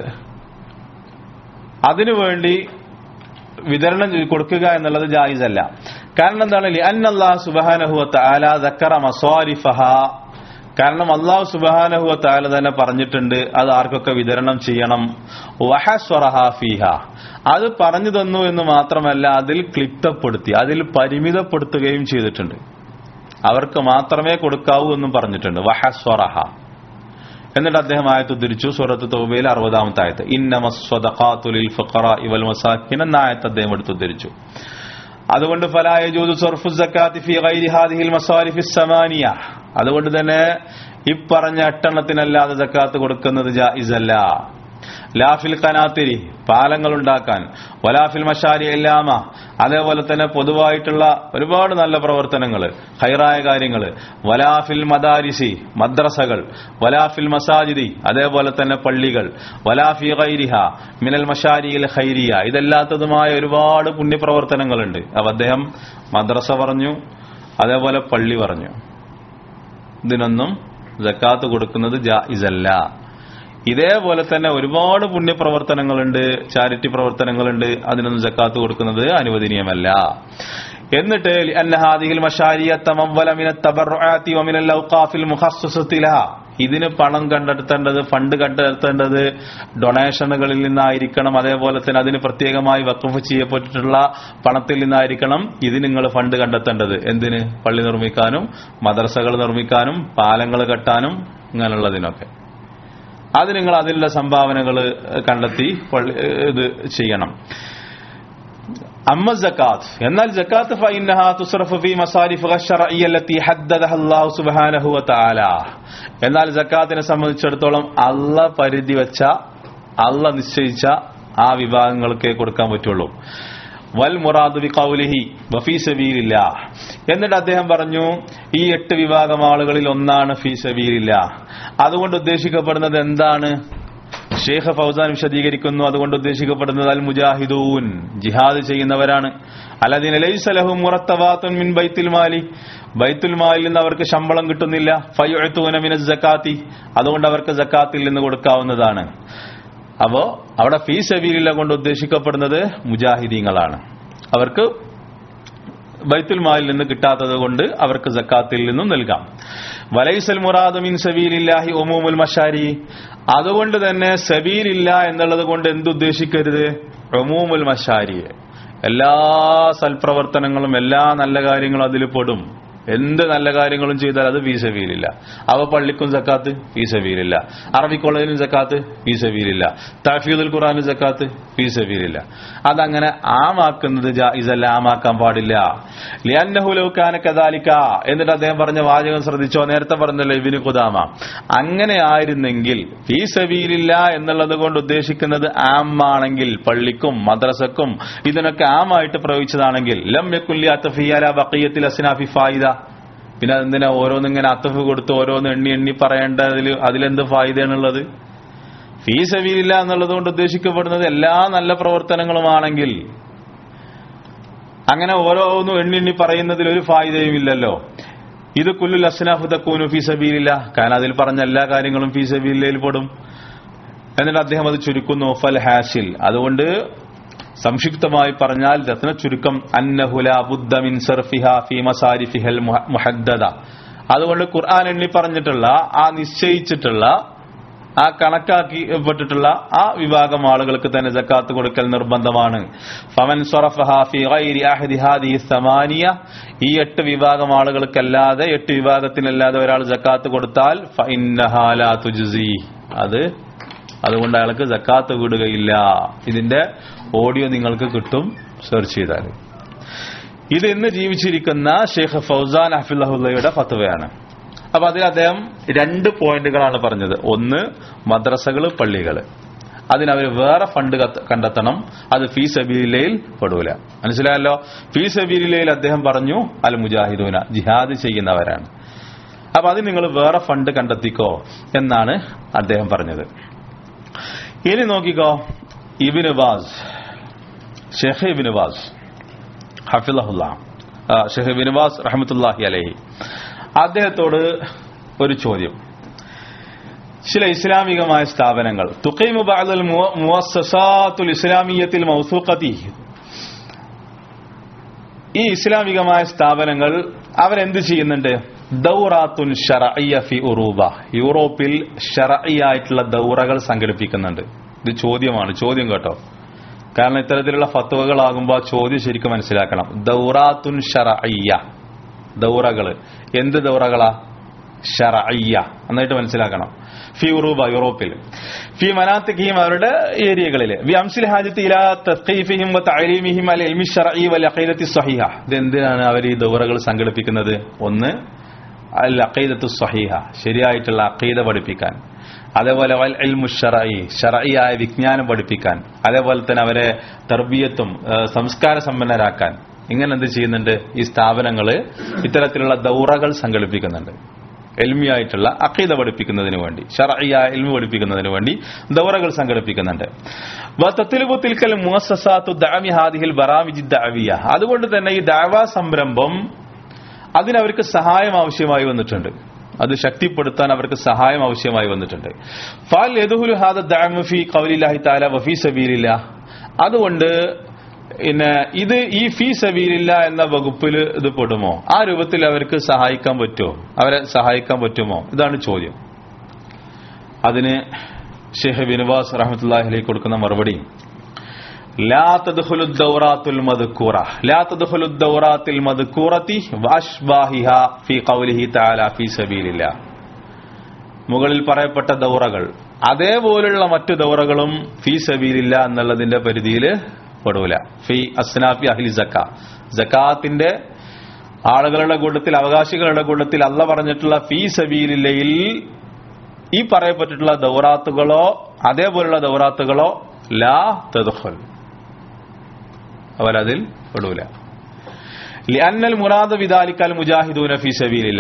അതിനുവേണ്ടി വിതരണം ചെയ്ത് കൊടുക്കുക എന്നുള്ളത് ജായിസല്ല കാരണം എന്താണ് അന്നല്ലാഹു സുബാനഹുവത്ത് ആല ദക്കറ മസ്വാരിഫഹ കാരണം അള്ളാഹു സുബാനഹുവത്ത് ആല തന്നെ പറഞ്ഞിട്ടുണ്ട് അത് ആർക്കൊക്കെ വിതരണം ചെയ്യണം വഹസ്വറഹ ഫീഹ അത് പറഞ്ഞു തന്നു എന്ന് മാത്രമല്ല അതിൽ ക്ലിപ്തപ്പെടുത്തി അതിൽ പരിമിതപ്പെടുത്തുകയും ചെയ്തിട്ടുണ്ട് അവർക്ക് മാത്രമേ കൊടുക്കാവൂ എന്നും പറഞ്ഞിട്ടുണ്ട് വഹസ്വറഹ എന്നിട്ട് അദ്ദേഹം ആയത്ത് ഉദ്ധരിച്ചു സൂറത്ത് തൗബയിൽ അറുപതാമത്തെ ആയത്ത് ഇന്നമസ്വദഖാത്തുലിൽ ഫഖറ ഇവൽ മസാക്കിൻ എന്ന ആയത്ത് അദ്ദേഹം എടുത്ത് ഉദ്ധരിച്ചു അതുകൊണ്ട് ഫലായ ജൂദു സർഫു സക്കാത്തി ഫി ഗൈരി ഹാദിഹിൽ മസാരിഫി സമാനിയ അതുകൊണ്ട് തന്നെ ഇപ്പറഞ്ഞ എട്ടെണ്ണത്തിനല്ലാതെ സക്കാത്ത് കൊടുക്കുന്നത് ജായിസല്ല ലാഫിൽ കനാത്തിരി പാലങ്ങൾ ഉണ്ടാക്കാൻ വലാഫിൽ മഷാരി എല്ലാമ അതേപോലെ തന്നെ പൊതുവായിട്ടുള്ള ഒരുപാട് നല്ല പ്രവർത്തനങ്ങൾ ഹൈറായ കാര്യങ്ങൾ വലാഫിൽ മദാരിസി മദ്രസകൾ വലാഫിൽ മസാജിദി അതേപോലെ തന്നെ പള്ളികൾ വലാഫി ഖൈരിഹ മിനൽ മഷാരിയിൽ ഖൈരിയ ഇതല്ലാത്തതുമായ ഒരുപാട് പുണ്യപ്രവർത്തനങ്ങളുണ്ട് അപ്പൊ അദ്ദേഹം മദ്രസ പറഞ്ഞു അതേപോലെ പള്ളി പറഞ്ഞു ഇതിനൊന്നും ജക്കാത്ത് കൊടുക്കുന്നത് ജായിസല്ല ഇതേപോലെ തന്നെ ഒരുപാട് പുണ്യപ്രവർത്തനങ്ങളുണ്ട് ചാരിറ്റി പ്രവർത്തനങ്ങളുണ്ട് അതിനൊന്നും ജക്കാത്ത് കൊടുക്കുന്നത് അനുവദനീയമല്ല എന്നിട്ട് അന്നഹാദിഹിൽ ഇതിന് പണം കണ്ടെത്തേണ്ടത് ഫണ്ട് കണ്ടെത്തേണ്ടത് ഡൊണേഷനുകളിൽ നിന്നായിരിക്കണം അതേപോലെ തന്നെ അതിന് പ്രത്യേകമായി വക്കഫ് ചെയ്യപ്പെട്ടിട്ടുള്ള പണത്തിൽ നിന്നായിരിക്കണം ഇത് നിങ്ങൾ ഫണ്ട് കണ്ടെത്തേണ്ടത് എന്തിന് പള്ളി നിർമ്മിക്കാനും മദ്രസകൾ നിർമ്മിക്കാനും പാലങ്ങൾ കെട്ടാനും ഇങ്ങനെയുള്ളതിനൊക്കെ അത് നിങ്ങൾ അതിലുള്ള സംഭാവനകൾ കണ്ടെത്തി പള്ളി ഇത് ചെയ്യണം അമ്മ ജക്കാത്ത് എന്നാൽ ജക്കാത്ത് ഫഇന്നഹ തുസ്റഫു ഫീ മസാരിഫ് അശ്ശറഇയ്യല്ലത്തി ഹദ്ദദഹ അല്ലാഹു സുബ്ഹാനഹു വതആല എന്നാൽ ജക്കാത്തിനെ സംബന്ധിച്ചിടത്തോളം അല്ല പരിധി വെച്ച അല്ല നിശ്ചയിച്ച ആ വിഭാഗങ്ങൾക്കേ കൊടുക്കാൻ പറ്റുള്ളൂ വൽ മുറാദു ബി ഖൗലിഹി വഫീ സബീലില്ല എന്നിട്ട് അദ്ദേഹം പറഞ്ഞു ഈ എട്ട് വിഭാഗം ആളുകളിൽ ഒന്നാണ് ഫീ സബീലില്ല അതുകൊണ്ട് ഉദ്ദേശിക്കപ്പെടുന്നത് എന്താണ് ഷേഖ് ഫൗസാൻ വിശദീകരിക്കുന്നു അതുകൊണ്ട് ഉദ്ദേശിക്കപ്പെടുന്നത് അൽ മുജാഹിദൂൻ ജിഹാദ് ചെയ്യുന്നവരാണ് അല്ലതിന് ലൈസലഹും മുറത്തവാത്തുൻ മിൻ ബൈത്തുൽ മാലി ബൈത്തുൽ മാലിൽ നിന്ന് അവർക്ക് ശമ്പളം കിട്ടുന്നില്ല ഫയുഅത്തൂന മിന സക്കാത്തി അതുകൊണ്ട് അവർക്ക് സക്കാത്തിൽ നിന്ന് കൊടുക്കാവുന്നതാണ് അപ്പോ അവിടെ ഫീ സബീലില്ല കൊണ്ട് ഉദ്ദേശിക്കപ്പെടുന്നത് മുജാഹിദീങ്ങളാണ് അവർക്ക് ബൈത്തുൽ മാലിൽ നിന്ന് കിട്ടാത്തത് കൊണ്ട് അവർക്ക് ജക്കാത്തിൽ നിന്നും നൽകാം വലൈസൽ മുറാദ് മിൻ സബീലില്ലാഹി ഒമൂമുൽ മഷാരി അതുകൊണ്ട് തന്നെ സബീലില്ല എന്നുള്ളത് കൊണ്ട് എന്തുദ്ദേശിക്കരുത് ഒമൂമുൽ മഷാരി എല്ലാ സൽപ്രവർത്തനങ്ങളും എല്ലാ നല്ല കാര്യങ്ങളും അതിൽ പെടും എന്ത് നല്ല കാര്യങ്ങളും ചെയ്താൽ അത് ഫീസബീലില്ല അവ പള്ളിക്കും സക്കാത്ത് ഫീസബീലില്ല അറബി കോളേജിനും സക്കാത്ത് ഫീസബീലില്ല തഫീദുൽ ഖുറാനും സക്കാത്ത് ഫീസബീലില്ല അതങ്ങനെ ആമാക്കുന്നത് ജായിസല്ല ആമാക്കാൻ പാടില്ല ലിയന്നഹുലൗക്കാന കദാലിക്ക എന്നിട്ട് അദ്ദേഹം പറഞ്ഞ വാചകം ശ്രദ്ധിച്ചോ നേരത്തെ പറഞ്ഞല്ലോ ഇബിന് കുദാമ അങ്ങനെ ആയിരുന്നെങ്കിൽ ഫീസബീലില്ല എന്നുള്ളത് കൊണ്ട് ഉദ്ദേശിക്കുന്നത് ആമാണെങ്കിൽ പള്ളിക്കും മദ്രസക്കും ഇതിനൊക്കെ ആമായിട്ട് പ്രയോഗിച്ചതാണെങ്കിൽ ലം യക്കുല്ലി അത്തഫിയാല ബക്കയ്യത്തിൽ അസ്നാഫി ഫായിദ പിന്നെ അതെന്തിനാ ഓരോന്നിങ്ങനെ അത്തഫ് കൊടുത്ത് ഓരോന്ന് എണ്ണി എണ്ണി പറയേണ്ടതിൽ അതിലെന്ത് ഫായിദയാണുള്ളത് ഫീ സബീലില്ല എന്നുള്ളത് കൊണ്ട് ഉദ്ദേശിക്കപ്പെടുന്നത് എല്ലാ നല്ല പ്രവർത്തനങ്ങളുമാണെങ്കിൽ അങ്ങനെ ഓരോന്നും എണ്ണി എണ്ണി പറയുന്നതിൽ ഒരു ഫായിദയും ഇല്ലല്ലോ ഇത് കുല്ലുൽ അസ്നാഫു തക്കൂനു ഫീ സബീലില്ല കാരണം അതിൽ പറഞ്ഞ എല്ലാ കാര്യങ്ങളും ഫീ സബീലിൽ പെടും എന്നിട്ട് അദ്ദേഹം അത് ചുരുക്കുന്നു ഫൽ ഹാഷിൽ അതുകൊണ്ട് സംക്ഷിപ്തമായി പറഞ്ഞാൽ രത്ന ചുരുക്കം അന്നഹുല ബുദ്ധമിൻ സർഫിഹ ഫി മസാരിഫിഹൽ മുഹദ്ദദ അതുകൊണ്ട് ഖുർആൻ എണ്ണി പറഞ്ഞിട്ടുള്ള ആ നിശ്ചയിച്ചിട്ടുള്ള ആ കണക്കാക്കിപ്പെട്ടിട്ടുള്ള ആ വിഭാഗം ആളുകൾക്ക് തന്നെ ജക്കാത്ത് കൊടുക്കൽ നിർബന്ധമാണ് ഫമൻ സ്വറഫഹ ഫി ഗൈരി അഹദി ഹാദിഹി സമാനിയ ഈ എട്ട് വിഭാഗം ആളുകൾക്കല്ലാതെ എട്ട് വിഭാഗത്തിനല്ലാതെ ഒരാൾ ജക്കാത്ത് കൊടുത്താൽ ഫഇന്നഹാ ലാ തുജ്സി അത് അതുകൊണ്ട് അയാൾക്ക് ജക്കാത്ത് വിടുകയില്ല ഇതിന്റെ ഓഡിയോ നിങ്ങൾക്ക് കിട്ടും സെർച്ച് ചെയ്താൽ ഇത് ഇന്ന് ജീവിച്ചിരിക്കുന്ന ഷെയ്ഖ് ഫൗസാൻ അഫിള്ളയുടെ ഫത്വയാണ് അപ്പൊ അതിൽ അദ്ദേഹം രണ്ട് പോയിന്റുകളാണ് പറഞ്ഞത് ഒന്ന് മദ്രസകൾ പള്ളികൾ അതിനവർ വേറെ ഫണ്ട് കണ്ടെത്തണം അത് ഫീ സബീലയിൽ പെടൂല മനസ്സിലായല്ലോ ഫീ സബീലയിൽ അദ്ദേഹം പറഞ്ഞു അൽ മുജാഹിദൂന ജിഹാദ് ചെയ്യുന്നവരാണ് അപ്പൊ അത് നിങ്ങൾ വേറെ ഫണ്ട് കണ്ടെത്തിക്കോ എന്നാണ് അദ്ദേഹം പറഞ്ഞത് ഇനി നോക്കിക്കോ ഇബിന് ബാസ് ഷെഖ് ഇബിന് ബാസ് ഹഫിലഹുല്ല ഷെഖ് ഇബിന് ബാസ് റഹമത്തുല്ലാഹി അലഹി അദ്ദേഹത്തോട് ഒരു ചോദ്യം ചില ഇസ്ലാമികമായ സ്ഥാപനങ്ങൾ തുഖൈമു ബഅദൽ മുവസ്സസാത്തുൽ ഇസ്ലാമിയത്തിൽ മൗസൂഖതി ഈ ഇസ്ലാമികമായ സ്ഥാപനങ്ങൾ അവരെന്ത് ചെയ്യുന്നുണ്ട് ദൗറാത്തുൻ ഷറയ്യ ഫി ഉറൂബ യൂറോപ്പിൽ ഷറയ്യായിട്ടുള്ള ദൗറകൾ സംഘടിപ്പിക്കുന്നുണ്ട് ഇത് ചോദ്യമാണ് ചോദ്യം കേട്ടോ കാരണം ഇത്തരത്തിലുള്ള ഫത്വകളാകുമ്പോൾ ആ ചോദ്യം ശരിക്കും മനസ്സിലാക്കണം ദൗറാത്തുൻ ഷറയ്യ ദൗറകള് എന്ത് ദൗറകളാ ഷറയ്യ എന്നായിട്ട് മനസ്സിലാക്കണം ഫി ഉറൂബ യൂറോപ്പിൽ ഫി മനാത്തിഖിയും അവരുടെ ഏരിയകളിൽ വി അംസിൽ ഹാജത്ത് ഇലാ തസ്ഖീഫിഹിം വ തഅലീമിഹിം അൽ ഇൽമി ശർഈ വൽ അഖീദത്തി സ്വഹീഹ ഇതെന്തിനാണ് അവർ ഈ ദൗറകൾ സംഘടിപ്പിക്കുന്നത് ഒന്ന് അൽ അഖീദത്തു സ്വഹീഹ ശരിയായിട്ടുള്ള അഖീദ പഠിപ്പിക്കാൻ അതേപോലെ വൽ ഇൽമു ഷറഈ ഷറഈയായ വിജ്ഞാനം പഠിപ്പിക്കാൻ അതേപോലെ തന്നെ അവരെ തർബിയത്തും സംസ്കാര സമ്പന്നരാക്കാൻ ഇങ്ങനെ എന്ത് ചെയ്യുന്നുണ്ട് ഈ സ്ഥാപനങ്ങൾ ഇത്തരത്തിലുള്ള ദൗറകൾ സംഘടിപ്പിക്കുന്നുണ്ട് എൽമിയായിട്ടുള്ള അഖീദ പഠിപ്പിക്കുന്നതിന് വേണ്ടി ഷറയ്യ എൽമി പഠിപ്പിക്കുന്നതിന് വേണ്ടി ദൗറകൾ സംഘടിപ്പിക്കുന്നുണ്ട് തിൽക്കൽ മുഅസ്സസാത്തു ദഅമി ഹാദിഹിൽ ബറാമിജി ദഅവിയ അതുകൊണ്ട് തന്നെ ഈ ദഅവ സംരംഭം അതിനവർക്ക് സഹായം ആവശ്യമായി വന്നിട്ടുണ്ട് അത് ശക്തിപ്പെടുത്താൻ അവർക്ക് സഹായം ആവശ്യമായി വന്നിട്ടുണ്ട് ഫാൽ യദുഹുൽ ഹാദ ദഅമു ഫി ഖൗലില്ലാഹി തആല വഫീ സബീലില്ലാ അതുകൊണ്ട് പിന്നെ ഇത് ഈ ഫീ സബീലില്ല എന്ന വകുപ്പിൽ ഇത് പെടുമോ ആ രൂപത്തിൽ അവർക്ക് സഹായിക്കാൻ പറ്റുമോ അവരെ സഹായിക്കാൻ പറ്റുമോ ഇതാണ് ചോദ്യം അതിന് ഷെയ്ഖ് ബിനുവാസ് റഹമത്തുല്ലാഹിലേക്ക് കൊടുക്കുന്ന മറുപടി لا تدخل الدورات المذكورة لا تدخل الدورات المذكورة وأشباهها في قوله تعالى في سبيل الله മുകളിൽ പറയപ്പെട്ട ദൗറകൾ അതേപോലുള്ള മറ്റു ദൗറകളും ഫീ സബീലില്ല എന്നുള്ളതിന്റെ പരിധിയിൽ പെടൂല ഫി അസ്നാഫി അഹ്ലി സക്ക ജക്കാത്തിന്റെ ആളുകളുടെ കൂട്ടത്തിൽ അവകാശികളുടെ കൂട്ടത്തിൽ അല്ല പറഞ്ഞിട്ടുള്ള ഫീ സബീലില്ലയിൽ ഈ പറയപ്പെട്ടിട്ടുള്ള ദൗറാത്തുകളോ അതേപോലുള്ള ദൗറാത്തുകളോ ലാ തദ്ഖുൽ അവരതിൽ പെടൂല ലിഅന്നൽ മുറാദ് വിദാലിക്കൽ മുജാഹിദൂന ഫീ സബീലില്ല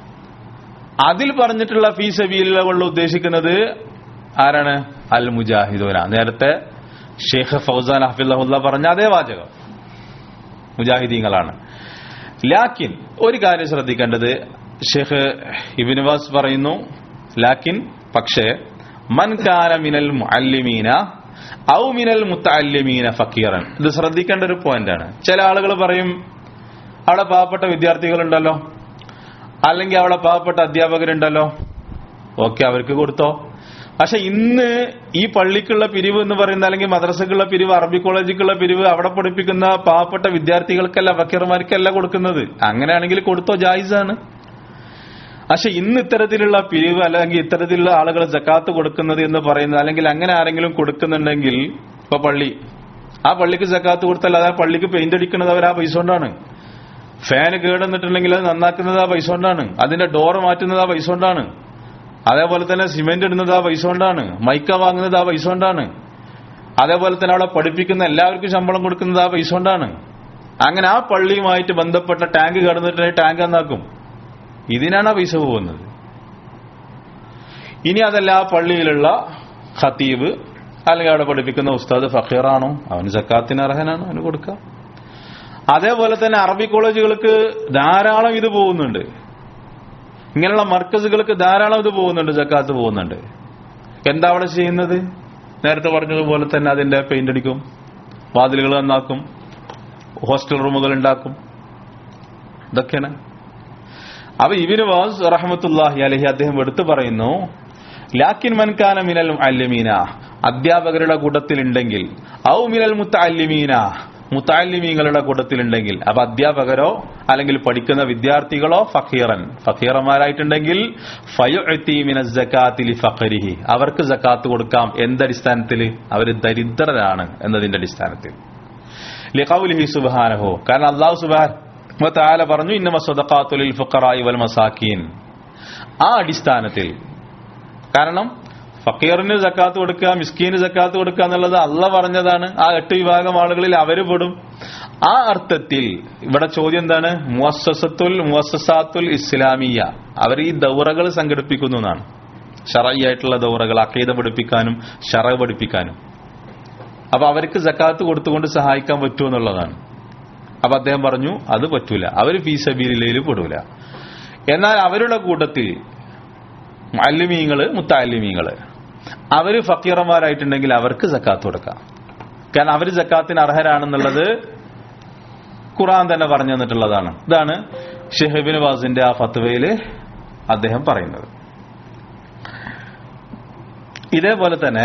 അതിൽ പറഞ്ഞിട്ടുള്ള ഫീ സബീലില്ല കൊണ്ട് ഉദ്ദേശിക്കുന്നത് ആരാണ് അൽ മുജാഹിദൂന നേരത്തെ ഷെയ്ഖ് ഫൗസാൻ ഹഫിള്ള പറഞ്ഞ അതേ വാചകം മുജാഹിദീങ്ങളാണ് ലാക്കിൻ ഒരു കാര്യം ശ്രദ്ധിക്കേണ്ടത് ഷെയ്ഖ് ഇബിനുവാസ് പറയുന്നു ലാക്കിൻ പക്ഷേ മൻ കാന മിനൽ മുഅല്ലിമീന ഔ മിനൽ മുത്തല്ലിമീന ഫക്കീറൻ ഇത് ശ്രദ്ധിക്കേണ്ട ഒരു പോയിന്റാണ് ചില ആളുകൾ പറയും അവിടെ പാവപ്പെട്ട വിദ്യാർത്ഥികളുണ്ടല്ലോ അല്ലെങ്കിൽ അവിടെ പാവപ്പെട്ട അധ്യാപകരുണ്ടല്ലോ ഓക്കെ അവർക്ക് കൊടുത്തോ പക്ഷെ ഇന്ന് ഈ പള്ളിക്കുള്ള പിരിവ് എന്ന് പറയുന്ന അല്ലെങ്കിൽ മദ്രസക്കുള്ള പിരിവ് അറബി കോളേജിക്കുള്ള പിരിവ് അവിടെ പഠിപ്പിക്കുന്ന പാവപ്പെട്ട വിദ്യാർത്ഥികൾക്കല്ല ഫക്കീർമാർക്കല്ല കൊടുക്കുന്നത് അങ്ങനെയാണെങ്കിൽ കൊടുത്തോ ജായിസാണ് പക്ഷെ ഇന്ന് ഇത്തരത്തിലുള്ള പിരിവ് അല്ലെങ്കിൽ ഇത്തരത്തിലുള്ള ആളുകൾ ജക്കാത്ത് കൊടുക്കുന്നത് എന്ന് പറയുന്നത് അല്ലെങ്കിൽ അങ്ങനെ ആരെങ്കിലും കൊടുക്കുന്നുണ്ടെങ്കിൽ ഇപ്പൊ പള്ളി ആ പള്ളിക്ക് ജക്കാത്ത് കൊടുത്താൽ അത് ആ പള്ളിക്ക് പെയിന്റ് അടിക്കുന്നത് അവർ ആ പൈസ കൊണ്ടാണ് ഫാന് കേടുന്നിട്ടുണ്ടെങ്കിൽ അത് നന്നാക്കുന്നത് ആ പൈസ കൊണ്ടാണ് അതിന്റെ ഡോർ മാറ്റുന്നത് ആ പൈസ കൊണ്ടാണ് അതേപോലെ തന്നെ സിമെന്റ് ഇടുന്നത് ആ പൈസ കൊണ്ടാണ് മൈക്ക വാങ്ങുന്നത് ആ പൈസ കൊണ്ടാണ് അതേപോലെ തന്നെ അവിടെ പഠിപ്പിക്കുന്ന എല്ലാവർക്കും ശമ്പളം കൊടുക്കുന്നത് ആ പൈസ കൊണ്ടാണ് അങ്ങനെ ആ പള്ളിയുമായിട്ട് ബന്ധപ്പെട്ട ടാങ്ക് കടന്നിട്ടുണ്ടെങ്കിൽ ടാങ്ക് നന്നാക്കും ഇതിനാണ് ആ പൈസ പോകുന്നത് ഇനി അതല്ല ആ പള്ളിയിലുള്ള ഖത്തീബ് അല്ലെങ്കിൽ അവിടെ പഠിപ്പിക്കുന്ന ഉസ്താദ് ഫക്കീറാണോ അവന് ജക്കാത്തിന് അർഹനാണ് അവന് കൊടുക്കാം അതേപോലെ തന്നെ അറബി കോളേജുകൾക്ക് ധാരാളം ഇത് പോകുന്നുണ്ട് ഇങ്ങനെയുള്ള മർക്കസുകൾക്ക് ധാരാളം ഇത് പോകുന്നുണ്ട് ജക്കാത്ത് പോകുന്നുണ്ട് എന്താ അവിടെ ചെയ്യുന്നത് നേരത്തെ പറഞ്ഞതുപോലെ തന്നെ അതിന്റെ പെയിന്റ് അടിക്കും വാതിലുകൾ നന്നാക്കും ഹോസ്റ്റൽ റൂമുകൾ ഉണ്ടാക്കും ഇതൊക്കെയാണ് അപ്പൊ ഇബിന് വാസ് റഹമത്തുല്ലാഹി അലഹി അദ്ദേഹം എടുത്തു പറയുന്നു ലാക്കിൻ മൻകാന മിനൽ അല്യമീന അധ്യാപകരുടെ കൂട്ടത്തിലുണ്ടെങ്കിൽ ഔ മിനൽ മുത്തല്ലിമീന മുത്താലിമീങ്ങളുടെ കൂട്ടത്തിലുണ്ടെങ്കിൽ അപ്പൊ അധ്യാപകരോ അല്ലെങ്കിൽ പഠിക്കുന്ന വിദ്യാർത്ഥികളോ ഫക്കീറൻ ഫക്കീറന്മാരായിട്ടുണ്ടെങ്കിൽ ഫയുഅത്തിമിനി ഫഖരിഹി അവർക്ക് ജക്കാത്ത് കൊടുക്കാം എന്തടിസ്ഥാനത്തിൽ അവർ ദരിദ്രരാണ് എന്നതിന്റെ അടിസ്ഥാനത്തിൽ ലിഖൗലിഹി സുബ്ഹാനഹു കാരണം അള്ളാഹു സുബ്ഹാൻ താല പറഞ്ഞു ഇന്നമ സ്വതക്കാത്തുലിൽ ഫുഖറായി വൽ മസാക്കീൻ ആ അടിസ്ഥാനത്തിൽ കാരണം ഫക്കീറിന് ജക്കാത്ത് കൊടുക്കുക മിസ്കീന് ജക്കാത്ത് കൊടുക്കുക എന്നുള്ളത് അല്ല പറഞ്ഞതാണ് ആ എട്ട് വിഭാഗം ആളുകളിൽ അവര് പെടും ആ അർത്ഥത്തിൽ ഇവിടെ ചോദ്യം എന്താണ് മുവസ്സത്തുൽ മുവസ്സാത്തുൽ ഇസ്ലാമിയ അവർ ഈ ദൗറകൾ സംഘടിപ്പിക്കുന്നു എന്നാണ് ഷറയായിട്ടുള്ള ദൗറകൾ അക്കീത പഠിപ്പിക്കാനും ഷറ പഠിപ്പിക്കാനും അപ്പൊ അവർക്ക് ജക്കാത്ത് കൊടുത്തുകൊണ്ട് സഹായിക്കാൻ പറ്റുമോ എന്നുള്ളതാണ് അപ്പൊ അദ്ദേഹം പറഞ്ഞു അത് പറ്റൂല അവർ ഫീസബീലിൽ പെടൂല എന്നാൽ അവരുടെ കൂട്ടത്തിൽ അല്ലിമീങ്ങള് മുത്താലിമീങ്ങള് അവര് ഫക്കീറന്മാരായിട്ടുണ്ടെങ്കിൽ അവർക്ക് ജക്കാത്ത് കൊടുക്കാം കാരണം അവര് ജക്കാത്തിന് അർഹരാണെന്നുള്ളത് ഖുറാൻ തന്നെ പറഞ്ഞു തന്നിട്ടുള്ളതാണ് ഇതാണ് ഷെഹബിൻ വാസിന്റെ ആ ഫത്വയില് അദ്ദേഹം പറയുന്നത് ഇതേപോലെ തന്നെ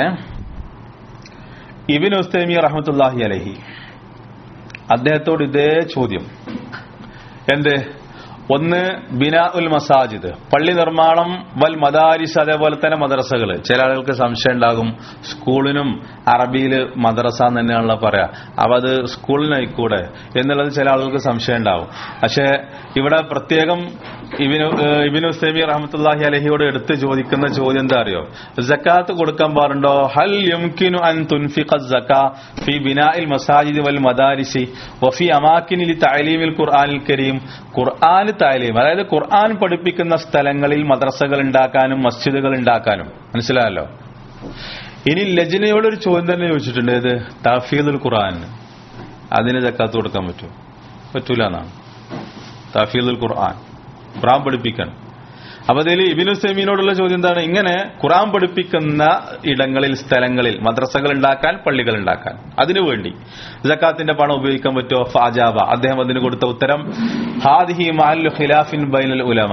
ഇബിൻ ഉസ്തൈമി റഹമത്തുല്ലാഹി അലഹി അദ്ദേഹത്തോട് ഇതേ ചോദ്യം എന്ത് ഒന്ന് ബിനാ ഉൽ മസാജിദ് പള്ളി നിർമ്മാണം വൽ മദാരിസ് അതേപോലെ തന്നെ മദ്രസകൾ ചില ആളുകൾക്ക് സംശയം ഉണ്ടാകും സ്കൂളിനും അറബിയിൽ മദ്രസ എന്ന് തന്നെയാണല്ലോ പറയാ അപ്പൊ അത് സ്കൂളിനായിക്കൂടെ എന്നുള്ളത് ചില ആളുകൾക്ക് സംശയം ഉണ്ടാകും പക്ഷെ ഇവിടെ പ്രത്യേകം ഇബിന് ഇബിൻ ഉസ്തൈമി റഹമത്തുല്ലാഹി അലഹിയോട് എടുത്ത് ചോദിക്കുന്ന ചോദ്യം എന്താ അറിയോ ജക്കാത്ത് കൊടുക്കാൻ പാടുണ്ടോ ഹൽ യുംകിനു അൻ തുൻഫിഖ സക്കാ ഫി ബിനാഇൽ മസാജിദ് വൽ മദാരിസി വഫി അമാക്കിനിൽ തഅലീമിൽ ഖുർആനിൽ കരീം ഖുർആൻ താലീം അതായത് ഖുർആൻ പഠിപ്പിക്കുന്ന സ്ഥലങ്ങളിൽ മദ്രസകൾ ഉണ്ടാക്കാനും മസ്ജിദുകൾ ഉണ്ടാക്കാനും മനസ്സിലായല്ലോ ഇനി ലജ്നയോട് ഒരു ചോദ്യം തന്നെ ചോദിച്ചിട്ടുണ്ട് ഏത് തഫീദുൽ ഖുർആൻ അതിന് ജക്കാത്ത് കൊടുക്കാൻ പറ്റുമോ പറ്റൂല എന്നാണ് തഫീദുൽ ഖുർആൻ ഖുർആൻ പഠിപ്പിക്കാൻ അപ്പൊ അതിൽ ഇബിനു സെമീനോടുള്ള ചോദ്യം എന്താണ് ഇങ്ങനെ ഖുറാൻ പഠിപ്പിക്കുന്ന ഇടങ്ങളിൽ സ്ഥലങ്ങളിൽ മദ്രസകൾ ഉണ്ടാക്കാൻ പള്ളികൾ ഉണ്ടാക്കാൻ അതിനുവേണ്ടി ജക്കാത്തിന്റെ പണം ഉപയോഗിക്കാൻ പറ്റുമോ ഫാജാബ അദ്ദേഹം അതിന് കൊടുത്ത ഉത്തരം ഹാദിഹി മാലു ഖിലാഫിൻ ബൈനൽ ഉലമ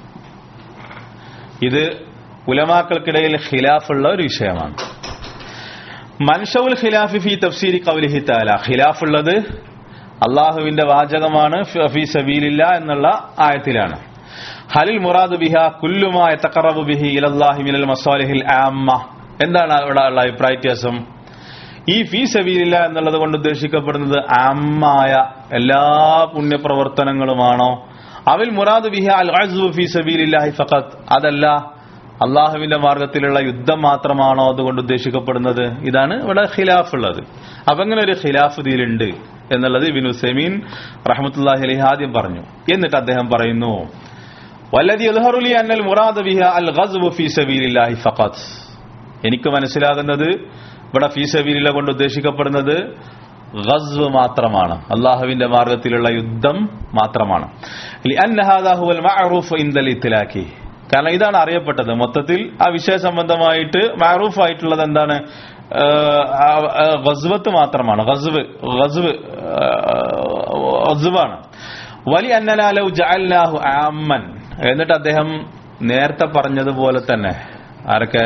ഇത് ഉലമാക്കൾക്കിടയിൽ ഖിലാഫുള്ള ഒരു വിഷയമാണ് മൻഷവുൽ ഖിലാഫി ഫി തഫ്സീരി കൗലിഹി താല ഖിലാഫുള്ളത് അള്ളാഹുവിന്റെ വാചകമാണ് ഫി സബീലില്ല എന്നുള്ള ആയത്തിലാണ് ഹലിൽ മുറാദ് ബിഹ കുല്ലുമായ തക്കറബു ബിഹി ഇലല്ലാഹി മിനൽ മസാലിഹിൽ ആമ്മ എന്താണ് അവിടെ ഉള്ള അഭിപ്രായ വ്യത്യാസം ഈ ഫീ സബീലില്ല എന്നുള്ളത് കൊണ്ട് ഉദ്ദേശിക്കപ്പെടുന്നത് ആമ്മായ എല്ലാ പുണ്യപ്രവർത്തനങ്ങളുമാണോ അവിൽ മുറാദ് ബിഹ അൽ അസ്ബു ഫീ സബീലില്ലാഹി ഫഖത്ത് അതല്ല അള്ളാഹുവിന്റെ മാർഗത്തിലുള്ള യുദ്ധം മാത്രമാണോ അതുകൊണ്ട് ഉദ്ദേശിക്കപ്പെടുന്നത് ഇതാണ് ഇവിടെ ഖിലാഫ് ഉള്ളത് അപ്പൊ അങ്ങനെ ഒരു ഖിലാഫ് ഇതിലുണ്ട് എന്നുള്ളത് ഇബിൻ ഉസൈമീൻ റഹ്മത്തുല്ലാഹി അലൈഹി ആദ്യം പറഞ്ഞു എന്നിട്ട് അദ്ദേഹം പറയുന്നു വല്ലതി യദ്ഹറുലി അന്നൽ മുറാദ് ബിഹ അൽ ഗസ്ബു ഫീ സബീലില്ലാഹി ഫഖത്ത് എനിക്ക് മനസ്സിലാകുന്നത് ഇവിടെ ഫീ സബീലില്ല കൊണ്ട് ഉദ്ദേശിക്കപ്പെടുന്നത് ഗസ്വ് മാത്രമാണ് അള്ളാഹുവിന്റെ മാർഗത്തിലുള്ള യുദ്ധം മാത്രമാണ് ലിഅന്ന ഹാദാ ഹുവൽ മഅറൂഫ് ഇൻദൽ ഇത്ലാഖി കാരണം ഇതാണ് അറിയപ്പെട്ടത് മൊത്തത്തിൽ ആ വിഷയ സംബന്ധമായിട്ട് മാറൂഫ് ആയിട്ടുള്ളത് എന്താണ് ഗസ്വത്ത് മാത്രമാണ് ഗസ്വ് ഗസ്വ് ഗസ്വാണ് വലി അന്നലാലു ജഅൽനാഹു ആമ്മൻ എന്നിട്ട് അദ്ദേഹം നേരത്തെ പറഞ്ഞതുപോലെ തന്നെ ആരൊക്കെ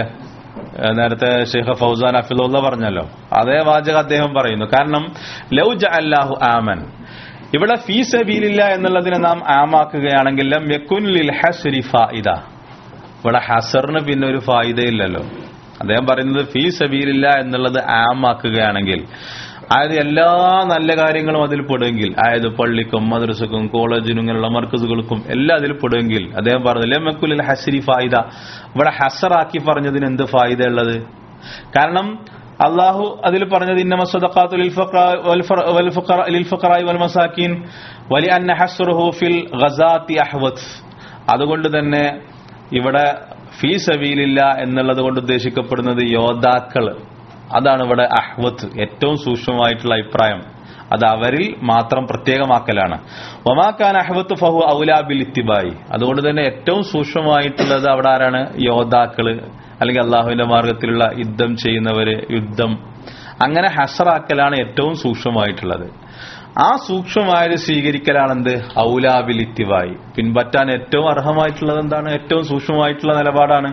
ഏഹ് നേരത്തെ ഷെയ്ഖ് ഫൗസാൻ അഫിദുള്ള പറഞ്ഞല്ലോ അതേ വാചകം അദ്ദേഹം പറയുന്നു കാരണം ലൗ അല്ലാഹു ആമൻ ഇവിടെ ഫീ സബീലില്ല എന്നുള്ളതിനെ നാം ആമാക്കുകയാണെങ്കിൽ ലം യക്കുൻ ലിൽ ഹസ്രി ഫായിദ ഇവിടെ ഹസറിന് പിന്നെ ഒരു ഫായിദയില്ലല്ലോ അദ്ദേഹം പറയുന്നത് ഫീ സബീലില്ല എന്നുള്ളത് ആമാക്കുകയാണെങ്കിൽ അതായത് എല്ലാ നല്ല കാര്യങ്ങളും അതിൽ പെടുമെങ്കിൽ അതായത് പള്ളിക്കും മദ്രസക്കും കോളേജിനും ഇങ്ങനെയുള്ള മർക്കസുകൾക്കും എല്ലാം അതിൽ പെടുമെങ്കിൽ അദ്ദേഹം പറഞ്ഞു ലമക്കുലിൽ ഹസരി ഫായിദ ഇവിടെ ഹസറാക്കി പറഞ്ഞതിന് എന്ത് ഫായിദ ഉള്ളത് കാരണം അള്ളാഹു അതിൽ പറഞ്ഞത് ഇന്നമ സ്വദഖാത്തു ലിൽ ഫഖറാ- വൽ ഫറ- വൽ ഫഖറാ- ലിൽ ഫഖറായി വൽ മസാക്കീൻ വലി അന്ന ഹസ്റുഹു ഫിൽ ഗസാത്തി അഹ്വത്ത് അതുകൊണ്ട് തന്നെ ഇവിടെ ഫീ സബീലില്ല എന്നുള്ളത് കൊണ്ട് ഉദ്ദേശിക്കപ്പെടുന്നത് യോദ്ധാക്കള് അതാണ് ഇവിടെ അഹ്വത്ത് ഏറ്റവും സൂക്ഷ്മമായിട്ടുള്ള അഭിപ്രായം അത് അവരിൽ മാത്രം പ്രത്യേകമാക്കലാണ് ഒമാക്കാൻ അഹ്വത്ത് ഫഹു ഔലാബിൽ ഇത്തിബായി അതുകൊണ്ട് തന്നെ ഏറ്റവും സൂക്ഷ്മമായിട്ടുള്ളത് അവിടെ ആരാണ് യോദ്ധാക്കള് അല്ലെങ്കിൽ അള്ളാഹുവിന്റെ മാർഗത്തിലുള്ള യുദ്ധം ചെയ്യുന്നവര് യുദ്ധം അങ്ങനെ ഹസറാക്കലാണ് ഏറ്റവും സൂക്ഷ്മമായിട്ടുള്ളത് ആ സൂക്ഷ്മമായത് സ്വീകരിക്കലാണെന്ത് ഔലാബിൽ ഇത്തിവായി പിൻപറ്റാൻ ഏറ്റവും അർഹമായിട്ടുള്ളത് എന്താണ് ഏറ്റവും സൂക്ഷ്മമായിട്ടുള്ള നിലപാടാണ്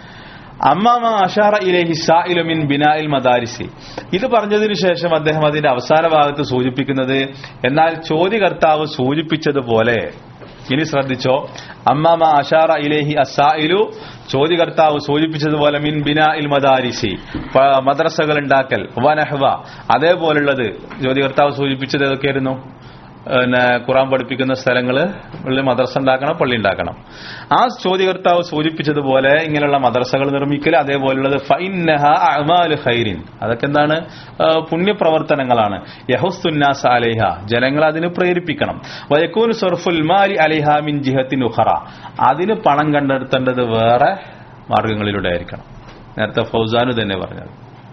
അമ്മാമ അഷാറ ഇലേഹി സായിലുമിൻ ബിനായിൽ മദാരിസി ഇത് പറഞ്ഞതിനു ശേഷം അദ്ദേഹം അതിന്റെ അവസാന ഭാഗത്ത് സൂചിപ്പിക്കുന്നത് എന്നാൽ ചോദ്യകർത്താവ് സൂചിപ്പിച്ചതുപോലെ ഇനി ശ്രദ്ധിച്ചോ അമ്മാമ അഷാറ ഇലേഹി അസായിലു ചോദ്യകർത്താവ് സൂചിപ്പിച്ചതുപോലെ മിൻ ബിനാ ഇൽ മദാരിസി പ- മദ്രസകൾ ഉണ്ടാക്കൽ വനഹ്വ അതേപോലുള്ളത് ചോദ്യകർത്താവ് സൂചിപ്പിച്ചത് ഏതൊക്കെയായിരുന്നു പിന്നെ ഖുറാൻ പഠിപ്പിക്കുന്ന സ്ഥലങ്ങള് ഉള്ളിൽ മദ്രസ ഉണ്ടാക്കണം പള്ളി ഉണ്ടാക്കണം ആ ചോദ്യകർത്താവ് സൂചിപ്പിച്ചതുപോലെ ഇങ്ങനെയുള്ള മദ്രസകൾ നിർമ്മിക്കൽ അതേപോലുള്ളത് ഫൈനഹ അഅ്മാലു ഖൈരിൻ അതൊക്കെ എന്താണ് ആ, പുണ്യപ്രവർത്തനങ്ങളാണ് യഹുസ്തുന്നാസ് അലൈഹ ജനങ്ങളെ അതിന് പ്രേരിപ്പിക്കണം വയക്കൂൻ സർഫുൽ മാലി അലൈഹ മിൻ ജിഹത്തിൻ ഉഖറ അതിന് പണം കണ്ടെത്തേണ്ടത് വേറെ മാർഗങ്ങളിലൂടെ ആയിരിക്കണം നേരത്തെ ഫൗസാനു തന്നെ പറഞ്ഞത്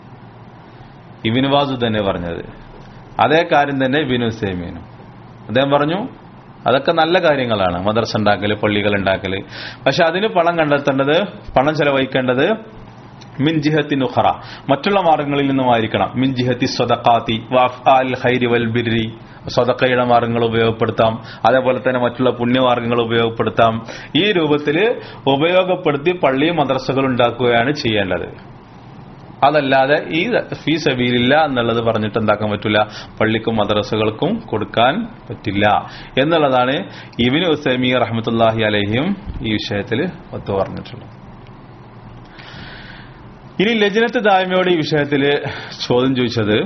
ഇബിന് വാസു തന്നെ പറഞ്ഞത് അതേ കാര്യം തന്നെ ഇബിനു സേമീനും അദ്ദേഹം പറഞ്ഞു അതൊക്കെ നല്ല കാര്യങ്ങളാണ് മദർസ ഉണ്ടാക്കല് പള്ളികൾ ഉണ്ടാക്കല് പക്ഷെ അതിന് പണം കണ്ടെത്തേണ്ടത് പണം ചെലവഴിക്കേണ്ടത് മിൻ ജിഹത്തി നുഖറ മറ്റുള്ള മാർഗങ്ങളിൽ നിന്നുമായിരിക്കണം മിൻ ജിഹത്തി സ്വതക്കാത്തി വാഫ്ആൽ ഖൈരി വൽ ബിരി സ്വതക്കയുടെ മാർഗങ്ങൾ ഉപയോഗപ്പെടുത്താം അതേപോലെ തന്നെ മറ്റുള്ള പുണ്യമാർഗങ്ങൾ ഉപയോഗപ്പെടുത്താം ഈ രൂപത്തിൽ ഉപയോഗപ്പെടുത്തി പള്ളി മദ്രസകൾ ഉണ്ടാക്കുകയാണ് ചെയ്യേണ്ടത് അതല്ലാതെ ഈ ഫീ സബീലില്ല എന്നുള്ളത് പറഞ്ഞിട്ട് എന്താക്കാൻ പറ്റില്ല പള്ളിക്കും മദ്രസകൾക്കും കൊടുക്കാൻ പറ്റില്ല എന്നുള്ളതാണ് ഇബിന് ഉസൈമി റഹ്മത്തുല്ലാഹി അലഹിയും ഈ വിഷയത്തിൽ ഒത്തു പറഞ്ഞിട്ടുള്ളത് ഇനി ലജനത്ത് ദായ്മയോട് ഈ വിഷയത്തിൽ ചോദ്യം ചോദിച്ചത്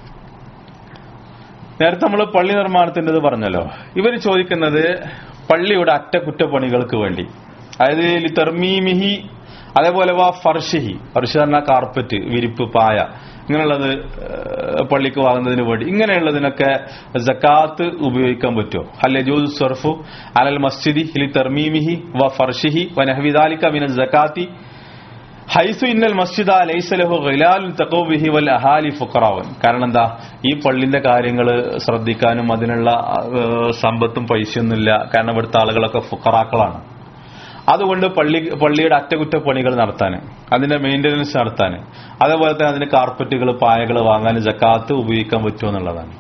നേരത്തെ നമ്മൾ പള്ളി നിർമ്മാണത്തിൻ്റെത് പറഞ്ഞല്ലോ ഇവർ ചോദിക്കുന്നത് പള്ളിയുടെ അറ്റകുറ്റപ്പണികൾക്ക് വേണ്ടി അതായത് ലി തെർമീമിഹി അതേപോലെ വാ ഫർഷിഹി ഫർഷ് പറഞ്ഞാൽ കാർപ്പറ്റ് വിരിപ്പ് പായ ഇങ്ങനെയുള്ളത് ഏഹ്, പള്ളിക്ക് വാങ്ങുന്നതിന് വേണ്ടി ഇങ്ങനെയുള്ളതിനൊക്കെ ജക്കാത്ത് ഉപയോഗിക്കാൻ പറ്റുമോ അല്ലെ ജോസ് സർഫു അലൽ മസ്ജിദി ലി തെർമീമിഹി വ ഫർഷിഹി വ നഹ്വിദാലിക മിന ജക്കാത്തി ഹൈസു ഇന്നൽ മസ്ജിദ ലൈസലഹു ഖിലാലുൻ തഖൂബിഹി വൽ അഹാലി ഫുഖറാവൻ കാരണം എന്താ ഈ പള്ളിന്റെ കാര്യങ്ങൾ ശ്രദ്ധിക്കാനും അതിനുള്ള ഏഹ്, സമ്പത്തും പൈസയൊന്നുമില്ല കാരണം ഇവിടുത്തെ ആളുകളൊക്കെ ഫുഖറാക്കളാണ് അതുകൊണ്ട് പള്ളി പള്ളിയുടെ അറ്റകുറ്റപ്പണികൾ നടത്താൻ അതിന്റെ മെയിന്റനൻസ് നടത്താൻ അതേപോലെ തന്നെ അതിന് കാർപ്പറ്റുകൾ പായകൾ വാങ്ങാൻ ജക്കാത്ത് ഉപയോഗിക്കാൻ പറ്റുമോ എന്നുള്ളതാണ്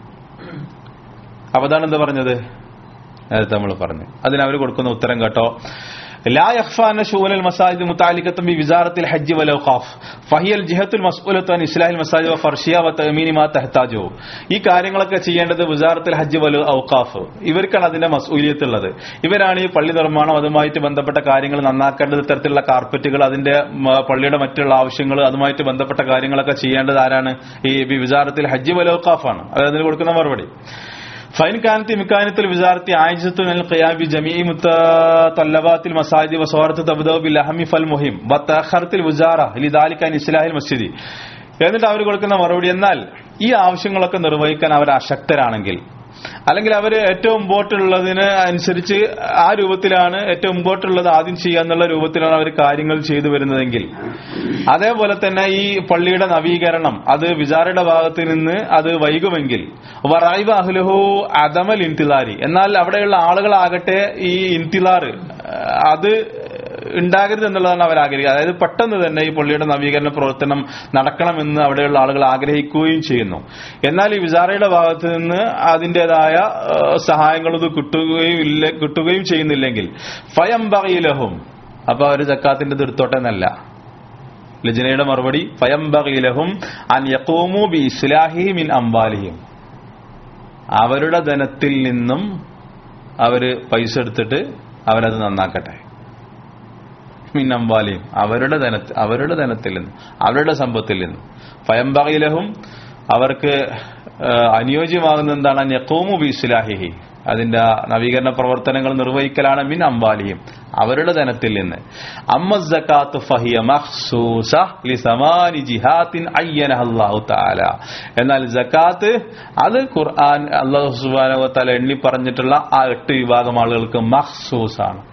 അപ്പൊ അതാണ് എന്താ പറഞ്ഞത് നേരത്തെ നമ്മൾ പറഞ്ഞു അതിന് അവർ കൊടുക്കുന്ന ഉത്തരം കേട്ടോ لا يخفى أن شؤون المساجد متعلقة بوزارة الحج والأوقاف فهي الجهة المسؤولة عن إصلاح المساجد وفرشها وتأمين ما تحتاجه ഈ കാര്യങ്ങളൊക്കെ ചെയ്യേണ്ടത് വിസാറത്തിൽ ഹജ്ജ് വൽ ഔക്കാഫ് ഇവർക്കാണ് അതിന്റെ മസൂലിയത്ത് ഉള്ളത് ഇവരാണ് ഈ പള്ളി നിർമ്മാണം അതുമായിട്ട് ബന്ധപ്പെട്ട കാര്യങ്ങൾ നന്നാക്കേണ്ടത് ഇത്തരത്തിലുള്ള കാർപ്പറ്റുകൾ അതിന്റെ മ, പള്ളിയുടെ മറ്റുള്ള ആവശ്യങ്ങൾ അതുമായിട്ട് ബന്ധപ്പെട്ട കാര്യങ്ങളൊക്കെ ചെയ്യേണ്ടത് ആരാണ് ഈ വിസാറത്തിൽ ഹജ്ജ് വൽ ഔക്കാഫാണ് അത് അതിന് കൊടുക്കുന്ന മറുപടി فإن كانت إمكانية الوزارة عاجزة عن القيام بجميع متطلبات المساجد وصورة تبدأ بالأهم فالمهم وتأخرت الوزارة لذلك عن إصلاح المسجد എന്നിട്ട് അവർ കൊടുക്കുന്ന മറുപടി എന്നാൽ ഈ ആവശ്യങ്ങളൊക്കെ നിർവഹിക്കാൻ അവർ അശക്തരാണെങ്കിൽ അല്ലെങ്കിൽ അവർ ഏറ്റവും മുമ്പോട്ടുള്ളതിന് അനുസരിച്ച് ആ രൂപത്തിലാണ് ഏറ്റവും മുമ്പോട്ടുള്ളത് ആദ്യം ചെയ്യാന്നുള്ള രൂപത്തിലാണ് അവർ കാര്യങ്ങൾ ചെയ്തു വരുന്നതെങ്കിൽ അതേപോലെ തന്നെ ഈ പള്ളിയുടെ നവീകരണം അത് വിചാരയുടെ ഭാഗത്ത് നിന്ന് അത് വൈകുമെങ്കിൽ വറായിബ അഹ്ലുഹു അദമൽ ഇന്തിലാരി എന്നാൽ അവിടെയുള്ള ആളുകളാകട്ടെ ഈ ഇന്തിലാർ അത് ഉണ്ടാകരുത് എന്നുള്ളതാണ് അവർ ആഗ്രഹിക്കുക അതായത് പെട്ടെന്ന് തന്നെ ഈ പള്ളിയുടെ നവീകരണ പ്രവർത്തനം നടക്കണമെന്ന് അവിടെയുള്ള ആളുകൾ ആഗ്രഹിക്കുകയും ചെയ്യുന്നു എന്നാൽ ഈ വിചാരയുടെ ഭാഗത്ത് നിന്ന് അതിൻ്റെതായ സഹായങ്ങളൊന്നും കിട്ടുകയും ഇല്ല കിട്ടുകയും ചെയ്യുന്നില്ലെങ്കിൽ ഫയം ബഹയിലഹും അപ്പൊ അവർ ജക്കാത്തിന്റെ എടുത്തോട്ടെ എന്നല്ല ലജനയുടെ മറുപടി ഫയംബഗിലഹും അൻ യഖൂമു ബി ഇസ്ലാഹി മിൻ അംബാലിഹിം അവരുടെ ധനത്തിൽ നിന്നും അവര് പൈസ എടുത്തിട്ട് അവരത് നന്നാക്കട്ടെ മിൻ അംബാലിയും അവരുടെ ധനത്തിൽ അവരുടെ ധനത്തിൽ നിന്ന് അവരുടെ സമ്പത്തിൽ നിന്ന് ഫയംബഗിലഹും അവർക്ക് അനുയോജ്യമാകുന്ന എന്താണ് യഖൂമു ബി ഇസ്ലാഹിഹി അതിന്റെ നവീകരണ പ്രവർത്തനങ്ങൾ നിർവഹിക്കലാണ് മിൻ അംബാലിയും അവരുടെ ധനത്തിൽ നിന്ന് അമ്മ സക്കാത്ത് ഫഹിയ മഖ്സൂസ ലിസമാനി ജിഹാത്തിൻ അയ്യനഹല്ലാഹു തആല എന്നാൽ സക്കാത്ത് അത് ഖുർആൻ അല്ലാഹു സുബ്ഹാനഹു വ തആല എണ്ണി പറഞ്ഞിട്ടുള്ള ആ എട്ട് വിഭാഗം ആളുകൾക്ക് മഖ്സൂസാണ്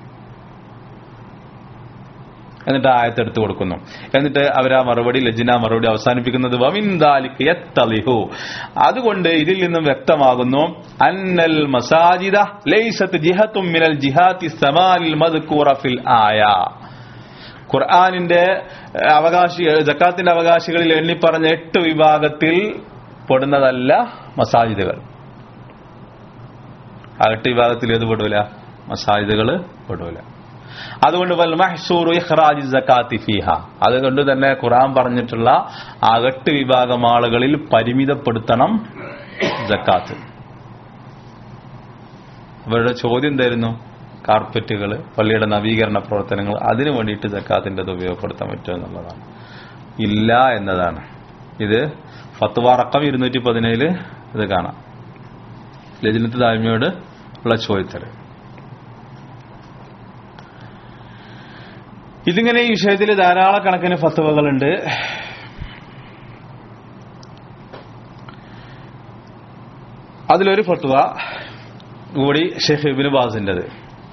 എന്നിട്ട് ആയത്തെടുത്ത് കൊടുക്കുന്നു എന്നിട്ട് അവർ ആ മറുപടി ലജിന മറുപടി അവസാനിപ്പിക്കുന്നത് വമിന്ദാലിക്ക് യത്തലിഹു അതുകൊണ്ട് ഇതിൽ നിന്നും വ്യക്തമാകുന്നു അന്നൽ മസാജിദ ലൈസത്ത് ജിഹത്തും മിനൽ ജിഹാത്തി സമാനിൽ മദ്കൂറ ഫിൽ ആയ ഖുർആാനിന്റെ അവകാശി ജക്കാത്തിന്റെ അവകാശികളിൽ എണ്ണിപ്പറഞ്ഞ എട്ട് വിഭാഗത്തിൽ പെടുന്നതല്ല മസാജിദുകൾ ആ എട്ട് വിഭാഗത്തിൽ ഏത് പെടൂല മസാജിദുകൾ പെടൂല അതുകൊണ്ട് വൽ മഹ്സൂറു ഇഖ്റാജി സക്കാത്തി ഫീഹ അതുകൊണ്ട് തന്നെ ഖുർആൻ പറഞ്ഞിട്ടുള്ള ആ എട്ട് വിഭാഗം ആളുകളിൽ പരിമിതപ്പെടുത്തണം ജക്കാത്ത് അവരുടെ ചോദ്യം എന്തായിരുന്നു കാർപ്പറ്റുകൾ പള്ളിയുടെ നവീകരണ പ്രവർത്തനങ്ങൾ അതിനു വേണ്ടിയിട്ട് ജക്കാത്തിന്റെ അത് ഉപയോഗപ്പെടുത്താൻ പറ്റുമോ എന്നുള്ളതാണ് ഇല്ല എന്നതാണ് ഇത് ഫത്വാറക്കം ഇരുന്നൂറ്റി പതിനേഴില് ഇത് കാണാം ലജിനത്ത് താഴ്മയോട് ഉള്ള ചോദ്യത്തിൽ ഇതിങ്ങനെ ഈ വിഷയത്തിൽ ധാരാളക്കണക്കിന് ഫത്തുവകളുണ്ട് അതിലൊരു ഫത്വ കൂടി ഷെയ്ഖ് ഇബിന് ബാസിൻ്റെത്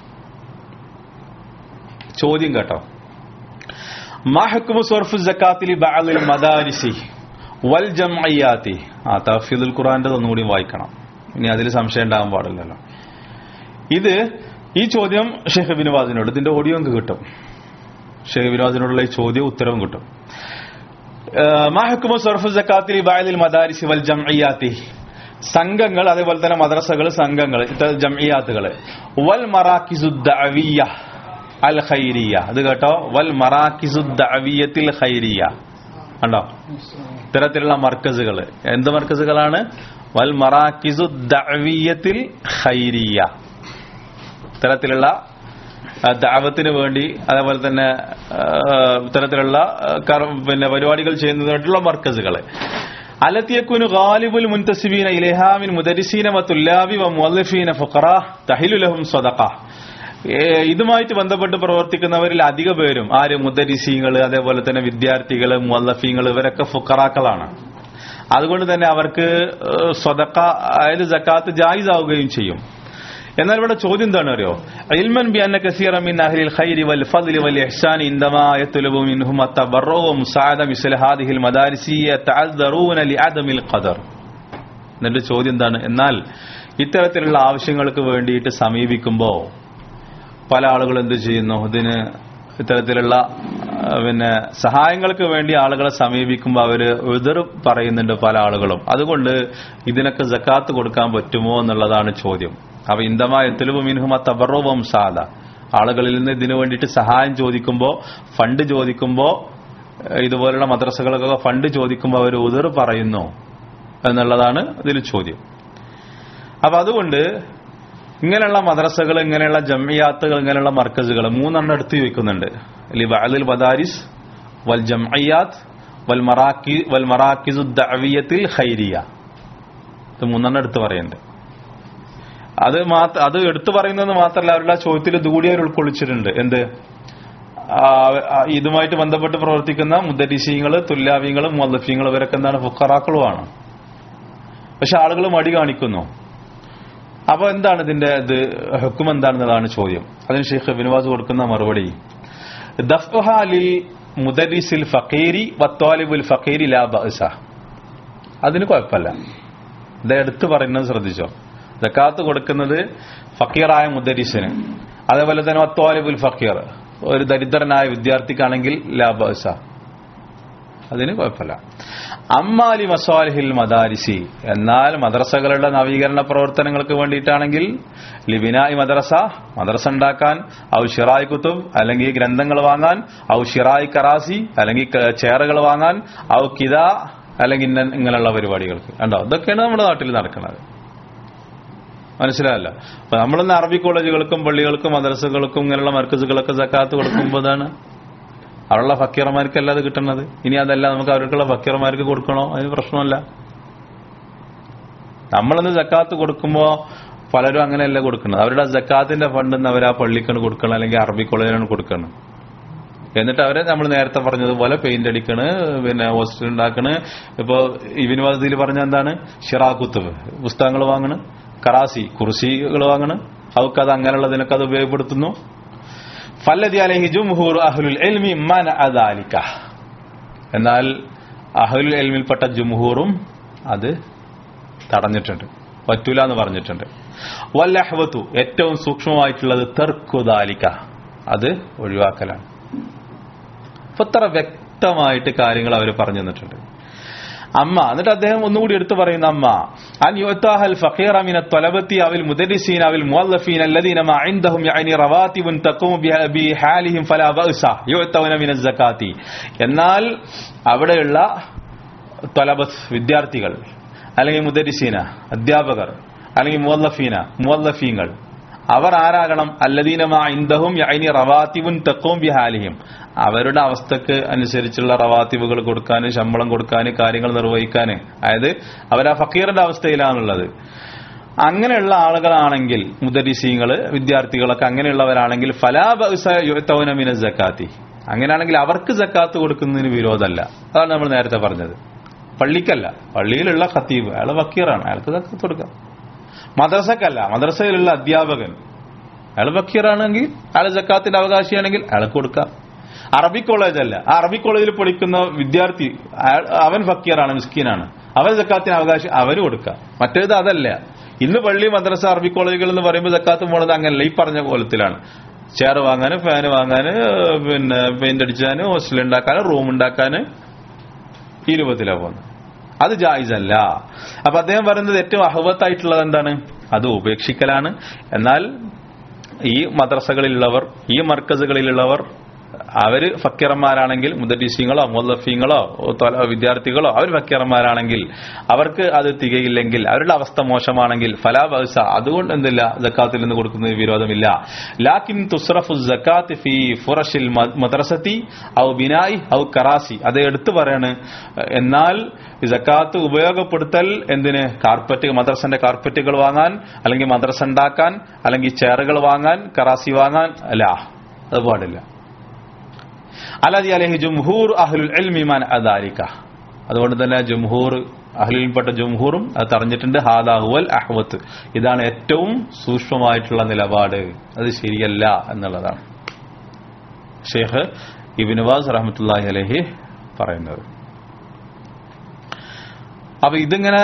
ചോദ്യം കേട്ടോ മാഹക്കുമു സർഫു ജക്കാത്തിലി ബഅലിൽ മദാരിസി വൽ ജംഅയ്യാത്തി ആ തഫീദുൽ ഖുർആന്റെ ഒന്നുകൂടി വായിക്കണം ഇനി അതിൽ സംശയം ഉണ്ടാകാൻ പാടില്ലല്ലോ ഇത് ഈ ചോദ്യം ഷെയ്ഖ് ഇബിന് ബാസിനോട് ഇതിന്റെ ഓഡിയോ നമുക്ക് കിട്ടും ഷെയ്ഖ് വിനോദിനോടുള്ള ഈ ചോദ്യം ഉത്തരവും കിട്ടും മാഹക്കുമു സർഫു ജക്കാത്തിലി ബഅലിൽ മദാരിസി വൽ ജംഅയ്യാത്തി സംഘങ്ങൾ അതേപോലെ തന്നെ മദ്രസകൾ സംഘങ്ങൾ ജംഇയാത്തുകൾ വൽ മറാക്കിസു ദഅവിയ അൽ ഖൈരിയ അത് കേട്ടോ വൽ മറാക്കിസു ദഅവിയത്തിൽ ഖൈരിയ കണ്ടോ ഇത്തരത്തിലുള്ള മർക്കസുകൾ എന്ത് മർക്കസുകളാണ് വൽ മറാക്കിസു ദഅവിയത്തിൽ ഖൈരിയ ഇത്തരത്തിലുള്ള ദാവത്തിന് വേണ്ടി അതേപോലെ തന്നെ ഇത്തരത്തിലുള്ള പിന്നെ പരിപാടികൾ ചെയ്യുന്നതായിട്ടുള്ള മർക്കസുകൾ അലത്തിയക്കുനു ഗാലിബുൽ മുൻതസിബീന ഇലഹാമിൻ മുദരിസീന വത്തുല്ലാബി വ മുഅല്ലിഫീന ഫുഖറ തഹിലു ലഹും സദഖ ഇതുമായിട്ട് ബന്ധപ്പെട്ട് പ്രവർത്തിക്കുന്നവരിൽ അധിക പേരും ആര് മുദരിസീങ്ങൾ അതേപോലെ തന്നെ വിദ്യാർത്ഥികൾ മുഅല്ലഫീങ്ങൾ ഇവരൊക്കെ ഫുഖറാക്കളാണ് അതുകൊണ്ട് തന്നെ അവർക്ക് സ്വതക്ക അതായത് ജക്കാത്ത് ജായിസ് ആവുകയും ചെയ്യും എന്നാൽ ഇവിടെ ചോദ്യം എന്താണ് അറിയോ ഇൽമൻ ബി അന്ന കസീറ മിൻ അഹ്ലിൽ ഖൈരി വൽ ഫദ്ലി വൽ ഇഹ്സാൻ ഇൻദമാ യത്ലബു മിൻഹും അത്തബറു വ മുസാഅദ മിസ്ല ഹാദിഹിൽ മദാരിസി യതഅദ്ദറൂന ലിഅദമിൽ ഖദർ എന്നിട്ട് ചോദ്യം എന്താണ് എന്നാൽ ഇത്തരത്തിലുള്ള ആവശ്യങ്ങൾക്ക് വേണ്ടിയിട്ട് സമീപിക്കുമ്പോൾ പല ആളുകൾ എന്ത് ചെയ്യുന്നു ഇതിന് ഇത്തരത്തിലുള്ള പിന്നെ സഹായങ്ങൾക്ക് വേണ്ടി ആളുകളെ സമീപിക്കുമ്പോൾ അവര് എതിർ പറയുന്നുണ്ട് പല ആളുകളും അതുകൊണ്ട് ഇതിനൊക്കെ ജക്കാത്ത് കൊടുക്കാൻ പറ്റുമോ എന്നുള്ളതാണ് ചോദ്യം അപ്പൊ ഇന്ദമായ തെലുവ് മിൻഹുമ തബറവും സാദ ആളുകളിൽ നിന്ന് ഇതിനു വേണ്ടിയിട്ട് സഹായം ചോദിക്കുമ്പോൾ ഫണ്ട് ചോദിക്കുമ്പോൾ ഇതുപോലുള്ള മദ്രസകൾക്കൊക്കെ ഫണ്ട് ചോദിക്കുമ്പോൾ അവർ ഉതിർ പറയുന്നു എന്നുള്ളതാണ് ഇതിൽ ചോദ്യം അപ്പൊ അതുകൊണ്ട് ഇങ്ങനെയുള്ള മദ്രസകൾ ഇങ്ങനെയുള്ള ജംഇയാത്തുകൾ ഇങ്ങനെയുള്ള മർക്കസുകൾ മൂന്നെണ്ണം എടുത്തു ചോദിക്കുന്നുണ്ട് ലിബഅലിൽ മദാരിസ് വൽ ജംഇയാത്ത് വൽ മറാക്കി വൽ മറാക്കിസു ദഅവിയത്തിൽ ഖൈരിയ ഇത് മൂന്നെണ്ണം എടുത്തു പറയുന്നുണ്ട് അത് മാത്ര അത് എടുത്തു പറയുന്നത് മാത്രമല്ല അവരുടെ ആ ചോദ്യത്തിൽ ഇതുകൂടി അവർ ഉൾക്കൊള്ളിച്ചിട്ടുണ്ട് എന്ത് ഇതുമായിട്ട് ബന്ധപ്പെട്ട് പ്രവർത്തിക്കുന്ന മുദ്ദരീശീങ്ങൾ തുല്ലാവിങ്ങൾ മുല്ലഫീങ്ങൾ ഇവരൊക്കെ എന്താണ് ഫുക്കറാക്കളുമാണ് പക്ഷെ ആളുകൾ മടി കാണിക്കുന്നു അപ്പൊ എന്താണ് ഇതിന്റെ ഇത് ഹുക്കും എന്താണെന്നതാണ് ചോദ്യം അതിന് ഷെയ്ഖ് ബിനുവാസ് കൊടുക്കുന്ന മറുപടി ദഫ്ഹാലിൽ മുദരിസിൽ ഫക്കീരി വത്തോലിബുൽ ഫക്കീരി ലാ ബഅസ അതിന് കുഴപ്പമില്ല ഇത് എടുത്തു പറയുന്നത് ശ്രദ്ധിച്ചോ ജക്കാത്ത് കൊടുക്കുന്നത് ഫക്കീറായ മുദരിസിന് അതേപോലെ തന്നെ വത്തോലിബുൽ ഫക്കീർ ഒരു ദരിദ്രനായ വിദ്യാർത്ഥിക്കാണെങ്കിൽ ലാബസ അതിന് കുഴപ്പമില്ല അമ്മാലി മസാലിഹിൽ മദാരിസി എന്നാൽ മദ്രസകളുടെ നവീകരണ പ്രവർത്തനങ്ങൾക്ക് വേണ്ടിയിട്ടാണെങ്കിൽ ലിബിനായി മദ്രസ മദ്രസ ഉണ്ടാക്കാൻ ഔ ഷിറായ് കുത്തുബ് അല്ലെങ്കിൽ ഗ്രന്ഥങ്ങൾ വാങ്ങാൻ ഔ ഷിറായ് കറാസി അല്ലെങ്കിൽ ക- ചെയറുകൾ വാങ്ങാൻ ഔ കിത അല്ലെങ്കിൽ ഇന്ന- ഇങ്ങനെയുള്ള പരിപാടികൾക്ക് കണ്ടോ ഇതൊക്കെയാണ് നമ്മുടെ നാട്ടിൽ നടക്കുന്നത് മനസ്സിലായല്ലോ അപ്പൊ നമ്മളിന്ന് അറബി കോളേജുകൾക്കും പള്ളികൾക്കും മദ്രസകൾക്കും ഇങ്ങനെയുള്ള മർക്കസുകളൊക്കെ സക്കാത്ത് കൊടുക്കുമ്പോൾ അതാണ് അവിടെയുള്ള ഫക്കീർമാർക്കല്ല അത് കിട്ടുന്നത് ഇനി അതല്ല നമുക്ക് അവർക്കുള്ള ഫക്കീർമാർക്ക് കൊടുക്കണോ അതിന് പ്രശ്നമല്ല നമ്മളിന്ന് ജക്കാത്ത് കൊടുക്കുമ്പോ പലരും അങ്ങനെയല്ല കൊടുക്കുന്നത് അവരുടെ ജക്കാത്തിന്റെ ഫണ്ട് അവർ ആ പള്ളിക്കാണ് കൊടുക്കണം അല്ലെങ്കിൽ അറബി കോളേജിനാണ് കൊടുക്കണം എന്നിട്ട് അവരെ നമ്മൾ നേരത്തെ പറഞ്ഞതുപോലെ പെയിന്റ് അടിക്കണ് പിന്നെ ഹോസ്റ്റൽ ഉണ്ടാക്കണ് ഇപ്പൊ ഇബിൻ വസതിയിൽ പറഞ്ഞ എന്താണ് ഷിറാഖുത്തുബ് പുസ്തകങ്ങൾ വാങ്ങണ് കറാസി കുർസികൾ വാങ്ങണ് അവർക്ക് അത് അങ്ങനെയുള്ളതിനൊക്കെ അത് ഉപയോഗപ്പെടുത്തുന്നു ഫല്ലതി അലഹി ജുംഹൂർ അഹ്ലുൽ എൽമി മൻ അദാലിക്ക എന്നാൽ അഹ്ലുൽ എൽമിൽപ്പെട്ട ജുംഹൂറും അത് തടഞ്ഞിട്ടുണ്ട് പറ്റൂല എന്ന് പറഞ്ഞിട്ടുണ്ട് വല്ലഹ്വത്തു ഏറ്റവും സൂക്ഷ്മമായിട്ടുള്ളത് തെർക്കുദാലിക്ക അത് ഒഴിവാക്കലാണ് അപ്പൊ ഇത്ര വ്യക്തമായിട്ട് കാര്യങ്ങൾ അവർ പറഞ്ഞു തന്നിട്ടുണ്ട് അമ്മ എന്നിട്ട് അദ്ദേഹം ഒന്നുകൂടി എടുത്തു പറയുന്ന അമ്മ അൻ യുഅത്താഹൽ ഫഖീറ മിന ത്വലബത്തി അവിൽ മുദരിസീൻ അവിൽ മുവല്ലഫീൻ الذين ما عندهم يعني رواتب تقوم بها- بحالهم فلا بأس يؤتون من الزكاة എന്നാൽ അവിടെയുള്ള ത്വലബത്ത് വിദ്യാർത്ഥികൾ അല്ലെങ്കിൽ മുദരിസീന അധ്യാപകർ അല്ലെങ്കിൽ മുവല്ലഫീന മുവല്ലഫീങ്ങൾ അവർ ആരാകണം അല്ലദീനമാ ഇന്ദഹും യൈനി റവാത്തിബുൻ തക്കവും ബിഹാലിഹിം അവരുടെ അവസ്ഥക്ക് അനുസരിച്ചുള്ള റവാത്തിബുകൾ കൊടുക്കാൻ ശമ്പളം കൊടുക്കാൻ കാര്യങ്ങൾ നിർവഹിക്കാൻ അതായത് അവർ ആ ഫക്കീറിന്റെ അവസ്ഥയിലാണുള്ളത് അങ്ങനെയുള്ള ആളുകളാണെങ്കിൽ മുദരിസീങ്ങള് വിദ്യാർത്ഥികളൊക്കെ അങ്ങനെയുള്ളവരാണെങ്കിൽ ഫലാബിന ജക്കാത്തി അങ്ങനെയാണെങ്കിൽ അവർക്ക് ജക്കാത്ത് കൊടുക്കുന്നതിന് വിരോധമല്ല അതാണ് നമ്മൾ നേരത്തെ പറഞ്ഞത് പള്ളിക്കല്ല പള്ളിയിലുള്ള ഖത്തീബ് അയാൾ വക്കീറാണ് അയാൾക്ക് ജക്കാത്ത് കൊടുക്കാം മദ്രസക്കല്ല മദ്രസയിലുള്ള അധ്യാപകൻ അയാൾ ഫക്കീറാണെങ്കിൽ അയാൾ ജക്കാത്തിന്റെ അവകാശിയാണെങ്കിൽ അയാൾക്ക് കൊടുക്കാം അറബി കോളേജ് അല്ല ആ അറബി കോളേജിൽ പഠിക്കുന്ന വിദ്യാർത്ഥി അയാൾ- അവൻ ഫക്കീറാണ് മിസ്കീനാണ് അവൻ ജക്കാത്തിന് അവകാശം അവന് കൊടുക്കാം മറ്റേത് അതല്ല ഇന്ന് പള്ളി മദ്രസ അറബി കോളേജുകൾ എന്ന് പറയുമ്പോൾ ജക്കാത്ത് പോണത് അങ്ങനല്ല ഈ പറഞ്ഞ കോലത്തിലാണ് ചെയർ വാങ്ങാന് ഫാന് വാങ്ങാന് പിന്നെ പെയിന്റ് അടിച്ചാന് ഹോസ്റ്റൽ ഉണ്ടാക്കാന് റൂം ഉണ്ടാക്കാന് ഈ രൂപത്തിലാണ് പോകുന്നത് അത് ജായിസല്ല അപ്പൊ അദ്ദേഹം പറയുന്നത് ഏറ്റവും അഹവത്തായിട്ടുള്ളത് എന്താണ് അത് ഉപേക്ഷിക്കലാണ് എന്നാൽ ഈ മദ്രസകളിലുള്ളവർ ഈ മർക്കസുകളിലുള്ളവർ അവര് ഫക്കീറന്മാരാണെങ്കിൽ മുദരീസിങ്ങളോ മുല്ലഫീങ്ങളോ വിദ്യാർത്ഥികളോ അവർ ഫക്കീറന്മാരാണെങ്കിൽ അവർക്ക് അത് തികയില്ലെങ്കിൽ അവരുടെ അവസ്ഥ മോശമാണെങ്കിൽ ഫലാബസ അതുകൊണ്ട് എന്തില്ല ജക്കാത്തിൽ നിന്ന് കൊടുക്കുന്നത് വിരോധമില്ല ലാക്കിൻ തുസ്റഫു ജക്കാത്ത് ഫി ഫുറഷിൽ മ- മദ്രസത്തി ഔ ബിനായി ഔ കറാസി അത് എടുത്തു പറയാണ് എന്നാൽ ജക്കാത്ത് ഉപയോഗപ്പെടുത്തൽ എന്തിന് കാർപ്പറ്റ് മദ്രസന്റെ കാർപ്പറ്റുകൾ വാങ്ങാൻ അല്ലെങ്കിൽ മദ്രസ ഉണ്ടാക്കാൻ അല്ലെങ്കിൽ ചെയറുകൾ വാങ്ങാൻ കറാസി വാങ്ങാൻ അല്ല അത് പാടില്ല അല്ലാതെ അലഹി ജുംഹൂർ അഹ്ലുൽ ഇൽമിമാൻ അദാലിക്ക അതുകൊണ്ട് തന്നെ ജുംഹൂർ അഹ്ലിൽപ്പെട്ട ജുംഹൂറും അത് തറഞ്ഞിട്ടുണ്ട് ഹാദാഹുവൽ അഹ്വത്ത് ഇതാണ് ഏറ്റവും സൂക്ഷ്മമായിട്ടുള്ള നിലപാട് അത് ശരിയല്ല എന്നുള്ളതാണ് ഷെയ്ഖ് ഇബിനുവാസ് റഹമത്തുല്ലാഹി അലഹി പറയുന്നത് അപ്പൊ ഇതിങ്ങനെ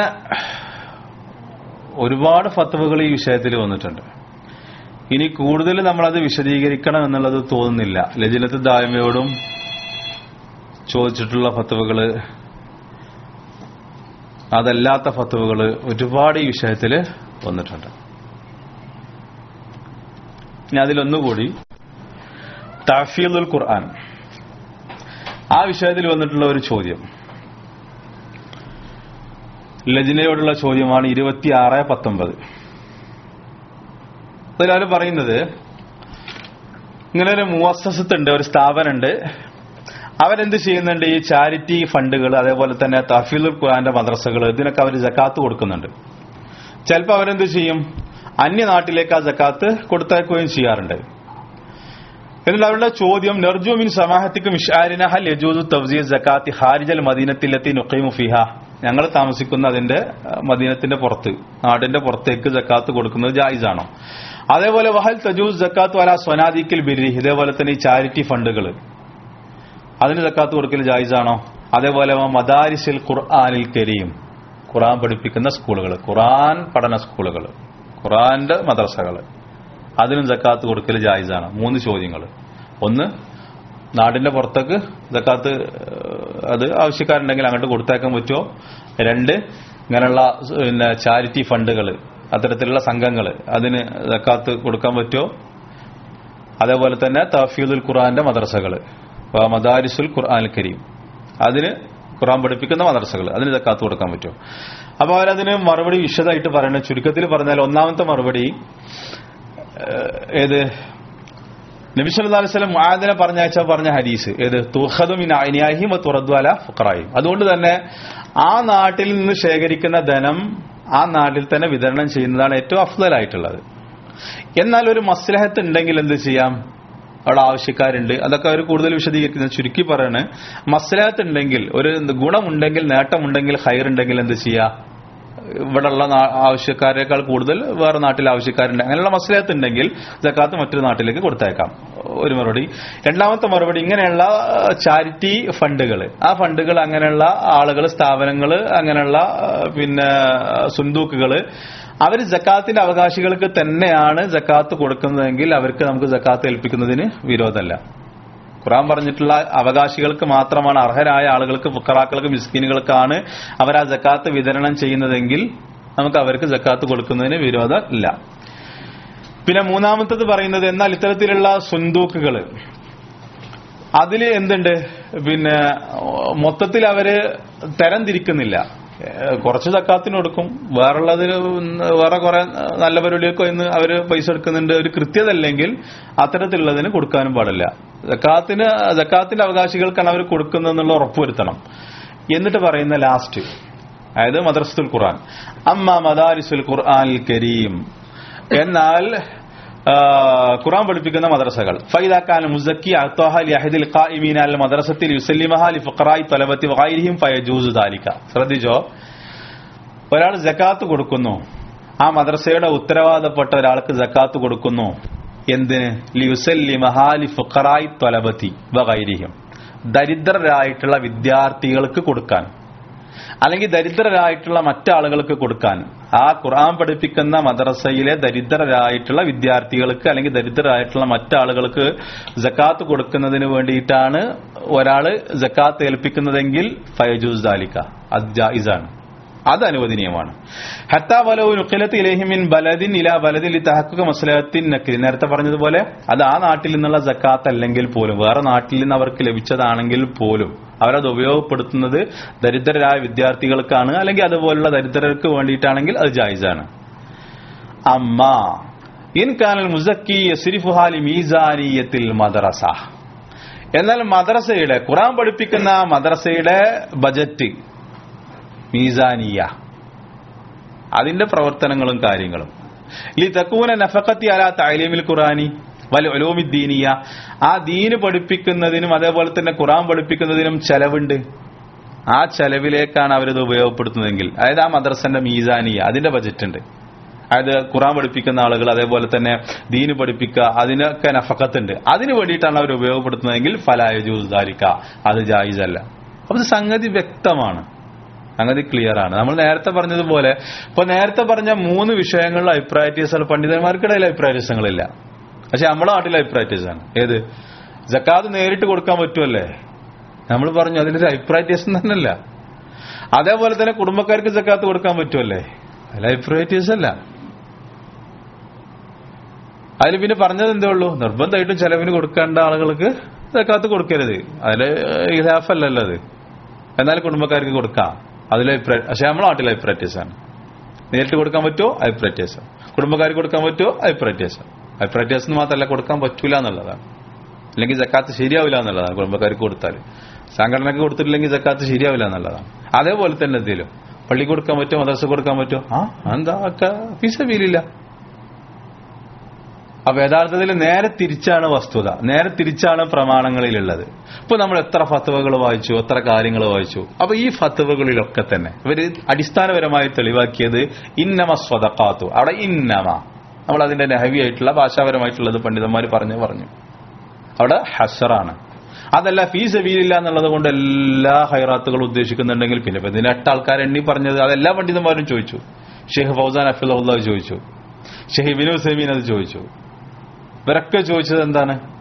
ഒരുപാട് ഫത്വകൾ ഈ വിഷയത്തിൽ വന്നിട്ടുണ്ട് ഇനി കൂടുതൽ നമ്മളത് വിശദീകരിക്കണം എന്നുള്ളത് തോന്നുന്നില്ല ലജിനത്ത് ദായ്മയോടും ചോദിച്ചിട്ടുള്ള ഫത്വകള് അതല്ലാത്ത ഫത്വകള് ഒരുപാട് ഈ വിഷയത്തിൽ വന്നിട്ടുണ്ട് ഇനി അതിലൊന്നുകൂടി തഫീദുൽ ഖുർആൻ ആ വിഷയത്തിൽ വന്നിട്ടുള്ള ഒരു ചോദ്യം ലജിനയോടുള്ള ചോദ്യമാണ് ഇരുപത്തിയാറ് പത്തൊമ്പത് അതിലവർ പറയുന്നത് ഇങ്ങനെ ഒരു മുവസ്സത്തുണ്ട് ഒരു സ്ഥാപനമുണ്ട് അവരെന്ത് ചെയ്യുന്നുണ്ട് ഈ ചാരിറ്റി ഫണ്ടുകൾ അതേപോലെ തന്നെ തഫീലുൽ ഖുറാന്റെ മദ്രസകൾ ഇതിനൊക്കെ അവർ ജക്കാത്ത് കൊടുക്കുന്നുണ്ട് ചിലപ്പോൾ അവരെന്ത് ചെയ്യും അന്യനാട്ടിലേക്ക് ആ ജക്കാത്ത് കൊടുത്തയക്കുകയും ചെയ്യാറുണ്ട് എന്നിട്ട് അവരുടെ ചോദ്യം നർജു മിൻ സമാഹത്തിക്ക് മിഷാരിന ഹൽ യജൂദു തവ്സീ ജക്കാത്തി ഹാരിജൽ മദീനത്തിലെത്തി നുഖൈമു ഫിഹ ഞങ്ങൾ താമസിക്കുന്ന അതിന്റെ അഹ്, മദീനത്തിന്റെ പുറത്ത് നാടിന്റെ പുറത്തേക്ക് ജക്കാത്ത് കൊടുക്കുന്നത് ജായിസാണോ അതേപോലെ വഹൽ തജൂസ് ജക്കാത്ത് വല സ്വനാദിക്കൽ ബിരി ഇതേപോലെ തന്നെ ഈ ചാരിറ്റി ഫണ്ടുകൾ അതിന് ജക്കാത്ത് കൊടുക്കൽ ജായിസാണോ അതേപോലെ വ മദാരിസിൽ ഖുർആാനിൽ കരീം ഖുർആൻ പഠിപ്പിക്കുന്ന സ്കൂളുകൾ ഖുർആൻ പഠന സ്കൂളുകൾ ഖുർആന്റെ മദ്രസകൾ അതിനും ജക്കാത്ത് കൊടുക്കൽ ജായിസാണ് മൂന്ന് ചോദ്യങ്ങൾ ഒന്ന് നാടിന്റെ പുറത്തേക്ക് ജക്കാത്ത് ഏഹ്, അത് ആവശ്യക്കാരുണ്ടെങ്കിൽ അങ്ങോട്ട് കൊടുത്തേക്കാൻ പറ്റുമോ രണ്ട് ഇങ്ങനെയുള്ള പിന്നെ ചാരിറ്റി ഫണ്ടുകൾ അത്തരത്തിലുള്ള സംഘങ്ങൾ അതിന് സക്കാത്ത് കൊടുക്കാൻ പറ്റുമോ അതേപോലെ തന്നെ തഫീദുൽ ഖുർആന്റെ മദ്രസകൾ മദാരിസുൽ ഖുർആൻ കരീം അതിന് ഖുർആൻ പഠിപ്പിക്കുന്ന മദ്രസകൾ അതിന് സക്കാത്ത് കൊടുക്കാൻ പറ്റുമോ അപ്പൊ അവരതിന് മറുപടി വിശദമായിട്ട് പറയുന്നത് ചുരുക്കത്തിൽ പറഞ്ഞാൽ ഒന്നാമത്തെ മറുപടി ഏഹ്, ഏത് നബി സല്ലല്ലാഹു അലൈഹി വസല്ലം മുആദിനെ പറഞ്ഞയച്ച പറഞ്ഞ ഹദീസ് ഏത് തുഖദു മിൻ അനിയാഹിം വ തുറദ്ദു അല ഫുഖറാഹിം അതുകൊണ്ട് തന്നെ ആ നാട്ടിൽ നിന്ന് ശേഖരിക്കുന്ന ധനം ആ നാട്ടിൽ തന്നെ വിതരണം ചെയ്യുന്നതാണ് ഏറ്റവും അഫ്ദലായിട്ടുള്ളത് എന്നാൽ ഒരു മസ്ലഹത്ത് ഉണ്ടെങ്കിൽ എന്ത് ചെയ്യാം അവിടെ ആവശ്യക്കാരുണ്ട് അതൊക്കെ അവർ കൂടുതൽ വിശദീകരിക്കുന്നത് ചുരുക്കി പറയാണ് മസ്ലഹത്ത് ഉണ്ടെങ്കിൽ ഒരു ഗുണമുണ്ടെങ്കിൽ നേട്ടമുണ്ടെങ്കിൽ ഹൈർ ഉണ്ടെങ്കിൽ എന്ത് ചെയ്യാ ഇവിടെയുള്ള നാ- ആവശ്യക്കാരേക്കാൾ കൂടുതൽ വേറെ നാട്ടിൽ ആവശ്യക്കാരുണ്ട് അങ്ങനെയുള്ള മസ്ലഹത്ത് ഉണ്ടെങ്കിൽ ജക്കാത്ത് മറ്റൊരു നാട്ടിലേക്ക് കൊടുത്തേക്കാം ഒരു മറുപടി രണ്ടാമത്തെ മറുപടി ഇങ്ങനെയുള്ള ചാരിറ്റി ഫണ്ടുകൾ ആ ഫണ്ടുകൾ അങ്ങനെയുള്ള ആളുകൾ സ്ഥാപനങ്ങൾ അങ്ങനെയുള്ള ആ, പിന്നെ സുന്തൂക്കുകൾ അവർ ജക്കാത്തിന്റെ അവകാശികൾക്ക് തന്നെയാണ് ജക്കാത്ത് കൊടുക്കുന്നതെങ്കിൽ അവർക്ക് നമുക്ക് ജക്കാത്ത് ഏൽപ്പിക്കുന്നതിന് വിരോധമല്ല ഖുറാൻ പറഞ്ഞിട്ടുള്ള അവകാശികൾക്ക് മാത്രമാണ് അർഹരായ ആളുകൾക്ക് ഫുക്കറാക്കൾക്ക് മിസ്കിനുകൾക്കാണ് അവർ ആ ജക്കാത്ത് വിതരണം ചെയ്യുന്നതെങ്കിൽ നമുക്ക് അവർക്ക് ജക്കാത്ത് കൊടുക്കുന്നതിന് വിരോധം ഇല്ല പിന്നെ മൂന്നാമത്തത് പറയുന്നത് എന്നാൽ ഇത്തരത്തിലുള്ള സുന്തൂക്കുകൾ അതിൽ എന്തുണ്ട് പിന്നെ മൊത്തത്തിൽ അവര് തരം തിരിക്കുന്നില്ല ഏഹ് കുറച്ച് തക്കാത്തിന് കൊടുക്കും വേറുള്ളതിന് വേറെ കുറെ നല്ല പരിപാടിയൊക്കെ ഇന്ന് അവര് പൈസ എടുക്കുന്നുണ്ട് ഒരു കൃത്യത അല്ലെങ്കിൽ അത്തരത്തിലുള്ളതിന് കൊടുക്കാനും പാടില്ല ജക്കാത്തിന് ജക്കാത്തിന്റെ അവകാശികൾക്കാണ് അവർ കൊടുക്കുന്നതെന്നുള്ള ഉറപ്പുവരുത്തണം എന്നിട്ട് പറയുന്ന ലാസ്റ്റ് അതായത് മദ്രസത്തുൽ ഖുർആൻ അമ്മ മദാരിസുൽ ഖുർആൻ കരീം എന്നാൽ ആ, ഖുർആൻ പഠിപ്പിക്കുന്ന മദ്രസകൾ ഫൈദാക്കാൻ മുസക്കി അത്തോഹ ലിഅഹദിൽ ഖായിമീന അൽ മദ്രസത്തിൽ യുസല്ലിമഹ ലി ഫുഖറായി തലബത്തി വഗൈരിഹിം ഫയജൂസു ദാലിക ശ്രദ്ധിച്ചോ ഒരാൾ ജക്കാത്ത് കൊടുക്കുന്നു ആ മദ്രസയുടെ ഉത്തരവാദപ്പെട്ട ഒരാൾക്ക് ജക്കാത്ത് കൊടുക്കുന്നു എന്തിന് ലിയുസല്ലിമഹ ലി ഫുഖറായി തലബത്തി വഗൈരിഹിം ദരിദ്രരായിട്ടുള്ള വിദ്യാർത്ഥികൾക്ക് കൊടുക്കാൻ അല്ലെങ്കിൽ ദരിദ്രരായിട്ടുള്ള മറ്റാളുകൾക്ക് കൊടുക്കാൻ ആ ഖുർആൻ പഠിപ്പിക്കുന്ന മദ്രസയിലെ ദരിദ്രരായിട്ടുള്ള വിദ്യാർത്ഥികൾക്ക് അല്ലെങ്കിൽ ദരിദ്രരായിട്ടുള്ള മറ്റാളുകൾക്ക് ജക്കാത്ത് കൊടുക്കുന്നതിന് വേണ്ടിയിട്ടാണ് ഒരാള് ജക്കാത്ത് ഏൽപ്പിക്കുന്നതെങ്കിൽ ഫയജൂസ് ദാലിക്ക അത് ജായിസാണ് അത് അനുവദനീയമാണ് ഹത്താ വലവ് നുക്കിലത്ത് ഇലഹിമിൻ ബലദിൻ ഇല ബലദിൻ തഹക്കുക മസ്ലഹത്തിൻ നക്കിൽ നേരത്തെ പറഞ്ഞതുപോലെ അത് ആ നാട്ടിൽ നിന്നുള്ള ജക്കാത്ത് അല്ലെങ്കിൽ പോലും വേറെ നാട്ടിൽ നിന്ന് അവർക്ക് ലഭിച്ചതാണെങ്കിൽ പോലും അവരത് ഉപയോഗപ്പെടുത്തുന്നത് ദരിദ്രരായ വിദ്യാർത്ഥികൾക്കാണ് അല്ലെങ്കിൽ അതുപോലുള്ള ദരിദ്രർക്ക് വേണ്ടിയിട്ടാണെങ്കിൽ അത് ജായിസാണ് അമ്മ ഇൻ കാനൽ മുസക്കി യസ്രിഫുഹാലി മീസാനിയത്തിൽ മദ്രസ എന്നാൽ മദ്രസയുടെ ഖുറാൻ പഠിപ്പിക്കുന്ന മദ്രസയുടെ ബജറ്റ് മീസാനിയ അതിന്റെ പ്രവർത്തനങ്ങളും കാര്യങ്ങളും ലി തക്കൂന നഫക്കത്തി അല താലീമിൽ ഖുറാനി വല ഒലോമിദ്ദീനിയ ആ ദീന് പഠിപ്പിക്കുന്നതിനും അതേപോലെ തന്നെ ഖുറാൻ പഠിപ്പിക്കുന്നതിനും ചെലവുണ്ട് ആ ചെലവിലേക്കാണ് അവരത് ഉപയോഗപ്പെടുത്തുന്നതെങ്കിൽ അതായത് ആ മദ്രസന്റെ മീസാനിയ അതിന്റെ ബജറ്റ് ഉണ്ട് അതായത് ഖുറാൻ പഠിപ്പിക്കുന്ന ആളുകൾ അതേപോലെ തന്നെ ദീന് പഠിപ്പിക്കുക അതിനൊക്കെ നഫക്കത്തുണ്ട് അതിന് വേണ്ടിയിട്ടാണ് അവർ ഉപയോഗപ്പെടുത്തുന്നതെങ്കിൽ ഫലായ ജൂസ് ദാലിക്ക അത് ജായിസല്ല അപ്പൊ ഇത് സംഗതി വ്യക്തമാണ് സംഗതി ക്ലിയർ ആണ് നമ്മൾ നേരത്തെ പറഞ്ഞതുപോലെ ഇപ്പൊ നേരത്തെ പറഞ്ഞ മൂന്ന് വിഷയങ്ങളിൽ അഭിപ്രായ വ്യത്യാസങ്ങൾ പണ്ഡിതന്മാർക്കിടയിൽ അഭിപ്രായ വ്യത്യാസങ്ങളില്ല പക്ഷെ നമ്മുടെ നാട്ടിലെ അഭിപ്രായ വ്യത്യാസമാണ് ഏത് ജക്കാത്ത് നേരിട്ട് കൊടുക്കാൻ പറ്റുമല്ലേ നമ്മൾ പറഞ്ഞു അതിലൊരു അഭിപ്രായ വ്യത്യാസം തന്നെയല്ല അതേപോലെ തന്നെ കുടുംബക്കാർക്ക് ജക്കാത്ത് കൊടുക്കാൻ പറ്റുമല്ലേ അതിൽ അഭിപ്രായ വ്യത്യാസമല്ല അതിൽ പിന്നെ പറഞ്ഞത് എന്തേ ഉള്ളൂ നിർബന്ധമായിട്ടും ചെലവിന് കൊടുക്കേണ്ട ആളുകൾക്ക് ജക്കാത്ത് കൊടുക്കരുത് അതില് ഇലാഫല്ലല്ലോ അത് എന്നാൽ കുടുംബക്കാർക്ക് കൊടുക്കാം അതിലെ അഭിപ്രായം പക്ഷെ നമ്മളെ നാട്ടിലെ അഭിപ്രായ വ്യത്യാസമാണ് നേരിട്ട് കൊടുക്കാൻ പറ്റുമോ അഭിപ്രായ വ്യത്യാസം കുടുംബക്കാർക്ക് കൊടുക്കാൻ പറ്റുമോ അഭിപ്രായ വ്യത്യാസം അഭിപ്രായ വ്യത്യാസം മാത്രമല്ല കൊടുക്കാൻ പറ്റൂല എന്നുള്ളതാണ് അല്ലെങ്കിൽ ജക്കാത്ത് ശരിയാവില്ല എന്നുള്ളതാണ് കുടുംബക്കാർക്ക് കൊടുത്താൽ സംഘടനക്ക് കൊടുത്തിട്ടില്ലെങ്കിൽ ജക്കാത്ത് ശരിയാവില്ല എന്നുള്ളതാണ് അതേപോലെ തന്നെ എന്തെങ്കിലും പള്ളി കൊടുക്കാൻ പറ്റുമോ മദ്രസ കൊടുക്കാൻ പറ്റുമോ ആ എന്താ ഫീസബീലില്ല അപ്പൊ യഥാർത്ഥത്തിൽ നേരെ തിരിച്ചാണ് വസ്തുത നേരെ തിരിച്ചാണ് പ്രമാണങ്ങളിലുള്ളത് ഇപ്പൊ നമ്മൾ എത്ര ഫത്തുവകൾ വായിച്ചു എത്ര കാര്യങ്ങൾ വായിച്ചു അപ്പൊ ഈ ഫത്തുവകളിലൊക്കെ തന്നെ ഇവര് അടിസ്ഥാനപരമായി തെളിവാക്കിയത് ഇന്നമ സ്വതക്കാത്തു അവിടെ ഇന്നമ നമ്മൾ അതിന്റെ നെഹവി ആയിട്ടുള്ള ഭാഷാപരമായിട്ടുള്ളത് പണ്ഡിതന്മാർ പറഞ്ഞു പറഞ്ഞു അവിടെ ഹസറാണ് അതല്ല ഫീസ് സബീലില്ല എന്നുള്ളത് കൊണ്ട് എല്ലാ ഹൈറാത്തുകളും ഉദ്ദേശിക്കുന്നുണ്ടെങ്കിൽ പിന്നെ ഇപ്പൊ ഇതിന് എട്ട് ആൾക്കാർ എണ്ണി പറഞ്ഞത് അതെല്ലാ പണ്ഡിതന്മാരും ചോദിച്ചു ഷെയ്ഖ് ഫൗസാൻ അഫിള്ള ചോദിച്ചു ഷെയ്ഖ് ബിനു സെമീൻ അത് ചോദിച്ചു ഇവരൊക്കെ ചോദിച്ചത് എന്താണ്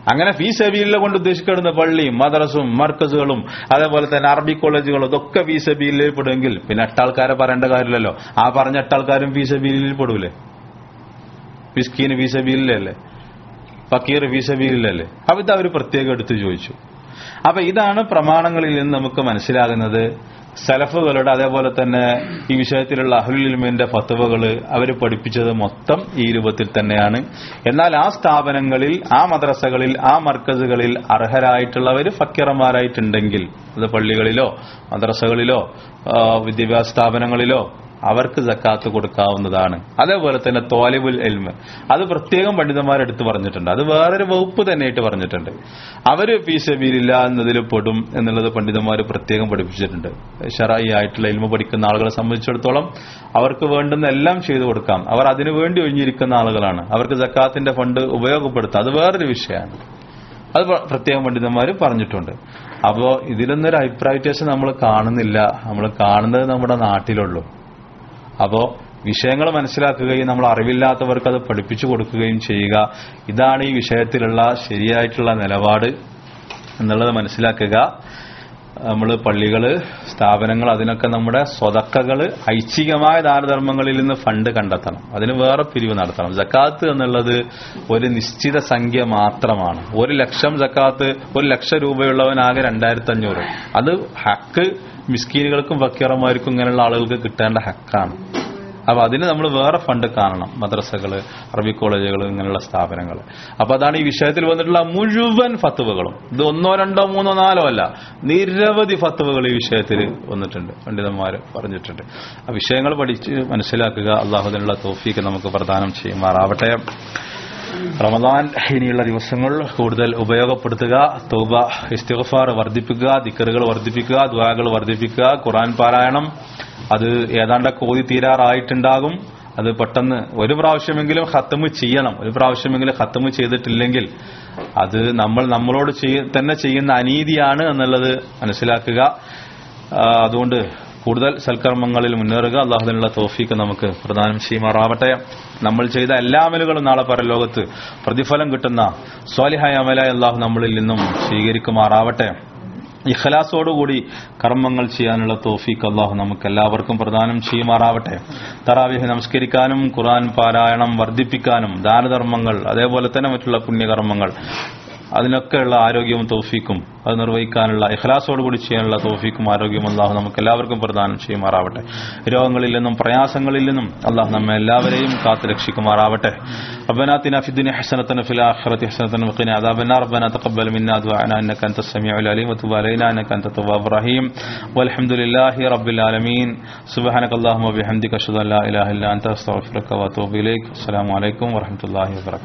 അങ്ങനെ ഫീ സബീലിനെ കൊണ്ട് ഉദ്ദേശിക്കുന്ന പള്ളിയും മദ്രസും മർക്കസുകളും അതേപോലെ തന്നെ അറബി കോളേജുകളും ഇതൊക്കെ ഫീ സബീലിൽ പെടുമെങ്കിൽ പിന്നെ എട്ടാൾക്കാരെ പറയേണ്ട കാര്യമില്ലല്ലോ ആ പറഞ്ഞ എട്ടാൾക്കാരും ഫീ സബീലിൽ പെടൂലേ മിസ്കീന് ഫീ സബീലിലല്ലേ ഫക്കീർ ഫീ സബീലിലല്ലേ അപ്പൊ ഇത് അവർ പ്രത്യേകം എടുത്ത് ചോദിച്ചു അപ്പൊ ഇതാണ് പ്രമാണങ്ങളിൽ നിന്ന് നമുക്ക് മനസ്സിലാകുന്നത് സലഫുകളുടെ അതേപോലെ തന്നെ ഈ വിഷയത്തിലുള്ള അഹുലിൽമിന്റെ ഫത്തുവകള് അവർ പഠിപ്പിച്ചത് മൊത്തം ഈ രൂപത്തിൽ തന്നെയാണ് എന്നാൽ ആ സ്ഥാപനങ്ങളിൽ ആ മദ്രസകളിൽ ആ മർക്കസുകളിൽ അർഹരായിട്ടുള്ളവർ ഫക്കീറന്മാരായിട്ടുണ്ടെങ്കിൽ അത് പള്ളികളിലോ മദ്രസകളിലോ ആ, വിദ്യാഭ്യാസ സ്ഥാപനങ്ങളിലോ അവർക്ക് ജക്കാത്ത് കൊടുക്കാവുന്നതാണ് അതേപോലെ തന്നെ തോലിബുൽ എൽമ് അത് പ്രത്യേകം പണ്ഡിതന്മാരെടുത്ത് പറഞ്ഞിട്ടുണ്ട് അത് വേറൊരു വകുപ്പ് തന്നെയായിട്ട് പറഞ്ഞിട്ടുണ്ട് അവര് ഫീസബീലില്ല എന്നതിൽ പെടും എന്നുള്ളത് പണ്ഡിതന്മാർ പ്രത്യേകം പഠിപ്പിച്ചിട്ടുണ്ട് ഷറായി ആയിട്ടുള്ള എൽമ പഠിക്കുന്ന ആളുകളെ സംബന്ധിച്ചിടത്തോളം അവർക്ക് വേണ്ടുന്ന എല്ലാം ചെയ്തു കൊടുക്കാം അവർ അതിനു വേണ്ടി ഒഴിഞ്ഞിരിക്കുന്ന ആളുകളാണ് അവർക്ക് ജക്കാത്തിന്റെ ഫണ്ട് ഉപയോഗപ്പെടുത്താം അത് വേറൊരു വിഷയമാണ് അത് പ്ര- പ്രത്യേകം പണ്ഡിതന്മാർ പറഞ്ഞിട്ടുണ്ട് അപ്പോ ഇതിലൊന്നൊരു അഭിപ്രായ വ്യത്യാസം നമ്മൾ കാണുന്നില്ല നമ്മൾ കാണുന്നത് നമ്മുടെ നാട്ടിലുള്ളൂ അപ്പോ വിഷയങ്ങൾ മനസ്സിലാക്കുകയും നമ്മൾ അറിവില്ലാത്തവർക്ക് അത് പഠിപ്പിച്ചു കൊടുക്കുകയും ചെയ്യുക ഇതാണ് ഈ വിഷയത്തിലുള്ള ശരിയായിട്ടുള്ള നിലപാട് എന്നുള്ളത് മനസ്സിലാക്കുക നമ്മൾ പള്ളികള് സ്ഥാപനങ്ങൾ അതിനൊക്കെ നമ്മുടെ സ്വതക്കകള് ഐച്ഛികമായ ദാനധർമ്മങ്ങളിൽ നിന്ന് ഫണ്ട് കണ്ടെത്തണം അതിന് വേറെ പിരിവ് നടത്തണം ജക്കാത്ത് എന്നുള്ളത് ഒരു നിശ്ചിത സംഖ്യ മാത്രമാണ് ഒരു ലക്ഷം ജക്കാത്ത് ഒരു ലക്ഷം രൂപയുള്ളവനാകെ രണ്ടായിരത്തി അഞ്ഞൂറ് അത് ഹക്ക് മിസ്കീനുകൾക്കും ഫക്കീറന്മാർക്കും ഇങ്ങനെയുള്ള ആളുകൾക്ക് കിട്ടേണ്ട ഹക്കാണ് അപ്പൊ അതിന് നമ്മൾ വേറെ ഫണ്ട് കാണണം മദ്രസകള് അറബി കോളേജുകൾ ഇങ്ങനെയുള്ള സ്ഥാപനങ്ങൾ അപ്പൊ അതാണ് ഈ വിഷയത്തിൽ വന്നിട്ടുള്ള മുഴുവൻ ഫത്തുവകളും ഇത് ഒന്നോ രണ്ടോ മൂന്നോ നാലോ അല്ല നിരവധി ഫത്തുവകൾ ഈ വിഷയത്തിൽ വന്നിട്ടുണ്ട് പണ്ഡിതന്മാർ പറഞ്ഞിട്ടുണ്ട് ആ വിഷയങ്ങൾ പഠിച്ച് മനസ്സിലാക്കുക അള്ളാഹുദിനുള്ള തോഫീക്ക് നമുക്ക് പ്രദാനം ചെയ്യുമാറാവട്ടെ റമദാൻ ഇനിയുള്ള ദിവസങ്ങൾ കൂടുതൽ ഉപയോഗപ്പെടുത്തുക തൗബ ഇസ്തിഗ്ഫാർ വർദ്ധിപ്പിക്കുക ദിക്കറുകൾ വർദ്ധിപ്പിക്കുക ദ്വാകൾ വർദ്ധിപ്പിക്കുക ഖുറാൻ പാരായണം അത് ഏതാണ്ടൊക്കെ ഓതി തീരാറായിട്ടുണ്ടാകും അത് പെട്ടെന്ന് ഒരു പ്രാവശ്യമെങ്കിലും ഹത്തമ് ചെയ്യണം ഒരു പ്രാവശ്യമെങ്കിലും ഹത്തമ് ചെയ്തിട്ടില്ലെങ്കിൽ അത് നമ്മൾ നമ്മളോട് ചെയ്യ- തന്നെ ചെയ്യുന്ന അനീതിയാണ് എന്നുള്ളത് മനസ്സിലാക്കുക ആ, അതുകൊണ്ട് കൂടുതൽ സൽക്കർമ്മങ്ങളിൽ മുന്നേറുക അള്ളാഹുദിനുള്ള തോഫീക്ക് നമുക്ക് പ്രദാനം ചെയ്യുമാറാവട്ടെ നമ്മൾ ചെയ്ത എല്ലാ അമലുകളും നാളെ പരലോകത്ത് പ്രതിഫലം കിട്ടുന്ന സ്വാലിഹായ അമലായ അള്ളാഹു നമ്മളിൽ നിന്നും സ്വീകരിക്കുമാറാവട്ടെ ഇഖലാസോടുകൂടി കർമ്മങ്ങൾ ചെയ്യാനുള്ള തോഫീക്ക് അള്ളാഹു നമുക്ക് എല്ലാവർക്കും പ്രദാനം ചെയ്യുമാറാവട്ടെ തറാവിഹ് നമസ്കരിക്കാനും ഖുറാൻ പാരായണം വർദ്ധിപ്പിക്കാനും ദാനധർമ്മങ്ങൾ അതേപോലെ തന്നെ മറ്റുള്ള പുണ്യകർമ്മങ്ങൾ അതിനൊക്കെയുള്ള ആരോഗ്യവും തോഫീക്കും അത് നിർവഹിക്കാനുള്ള ഇഖ്ലാസോടുകൂടി ചെയ്യാനുള്ള തോഫീക്കും ആരോഗ്യവും അള്ളാഹു നമുക്ക് എല്ലാവർക്കും പ്രദാനം ചെയ്യുമാറാവട്ടെ രോഗങ്ങളിൽ നിന്നും പ്രയാസങ്ങളിൽ നിന്നും അള്ളാഹു നമ്മെ എല്ലാവരെയും കാത്തു രക്ഷിക്കുമാറാവട്ടെ ربنا آتنا في الدنيا حسنة وفي الآخرة حسنة وقنا عذاب النار ربنا تقبل منا دعاءنا إنك أنت السميع العليم وتب علينا إنك أنت التواب الرحيم والحمد لله رب العالمين سبحانك اللهم وبحمدك أشهد أن لا إله إلا أنت أستغفرك وأتوب إليك السلام عليكم ورحمة الله وبركاته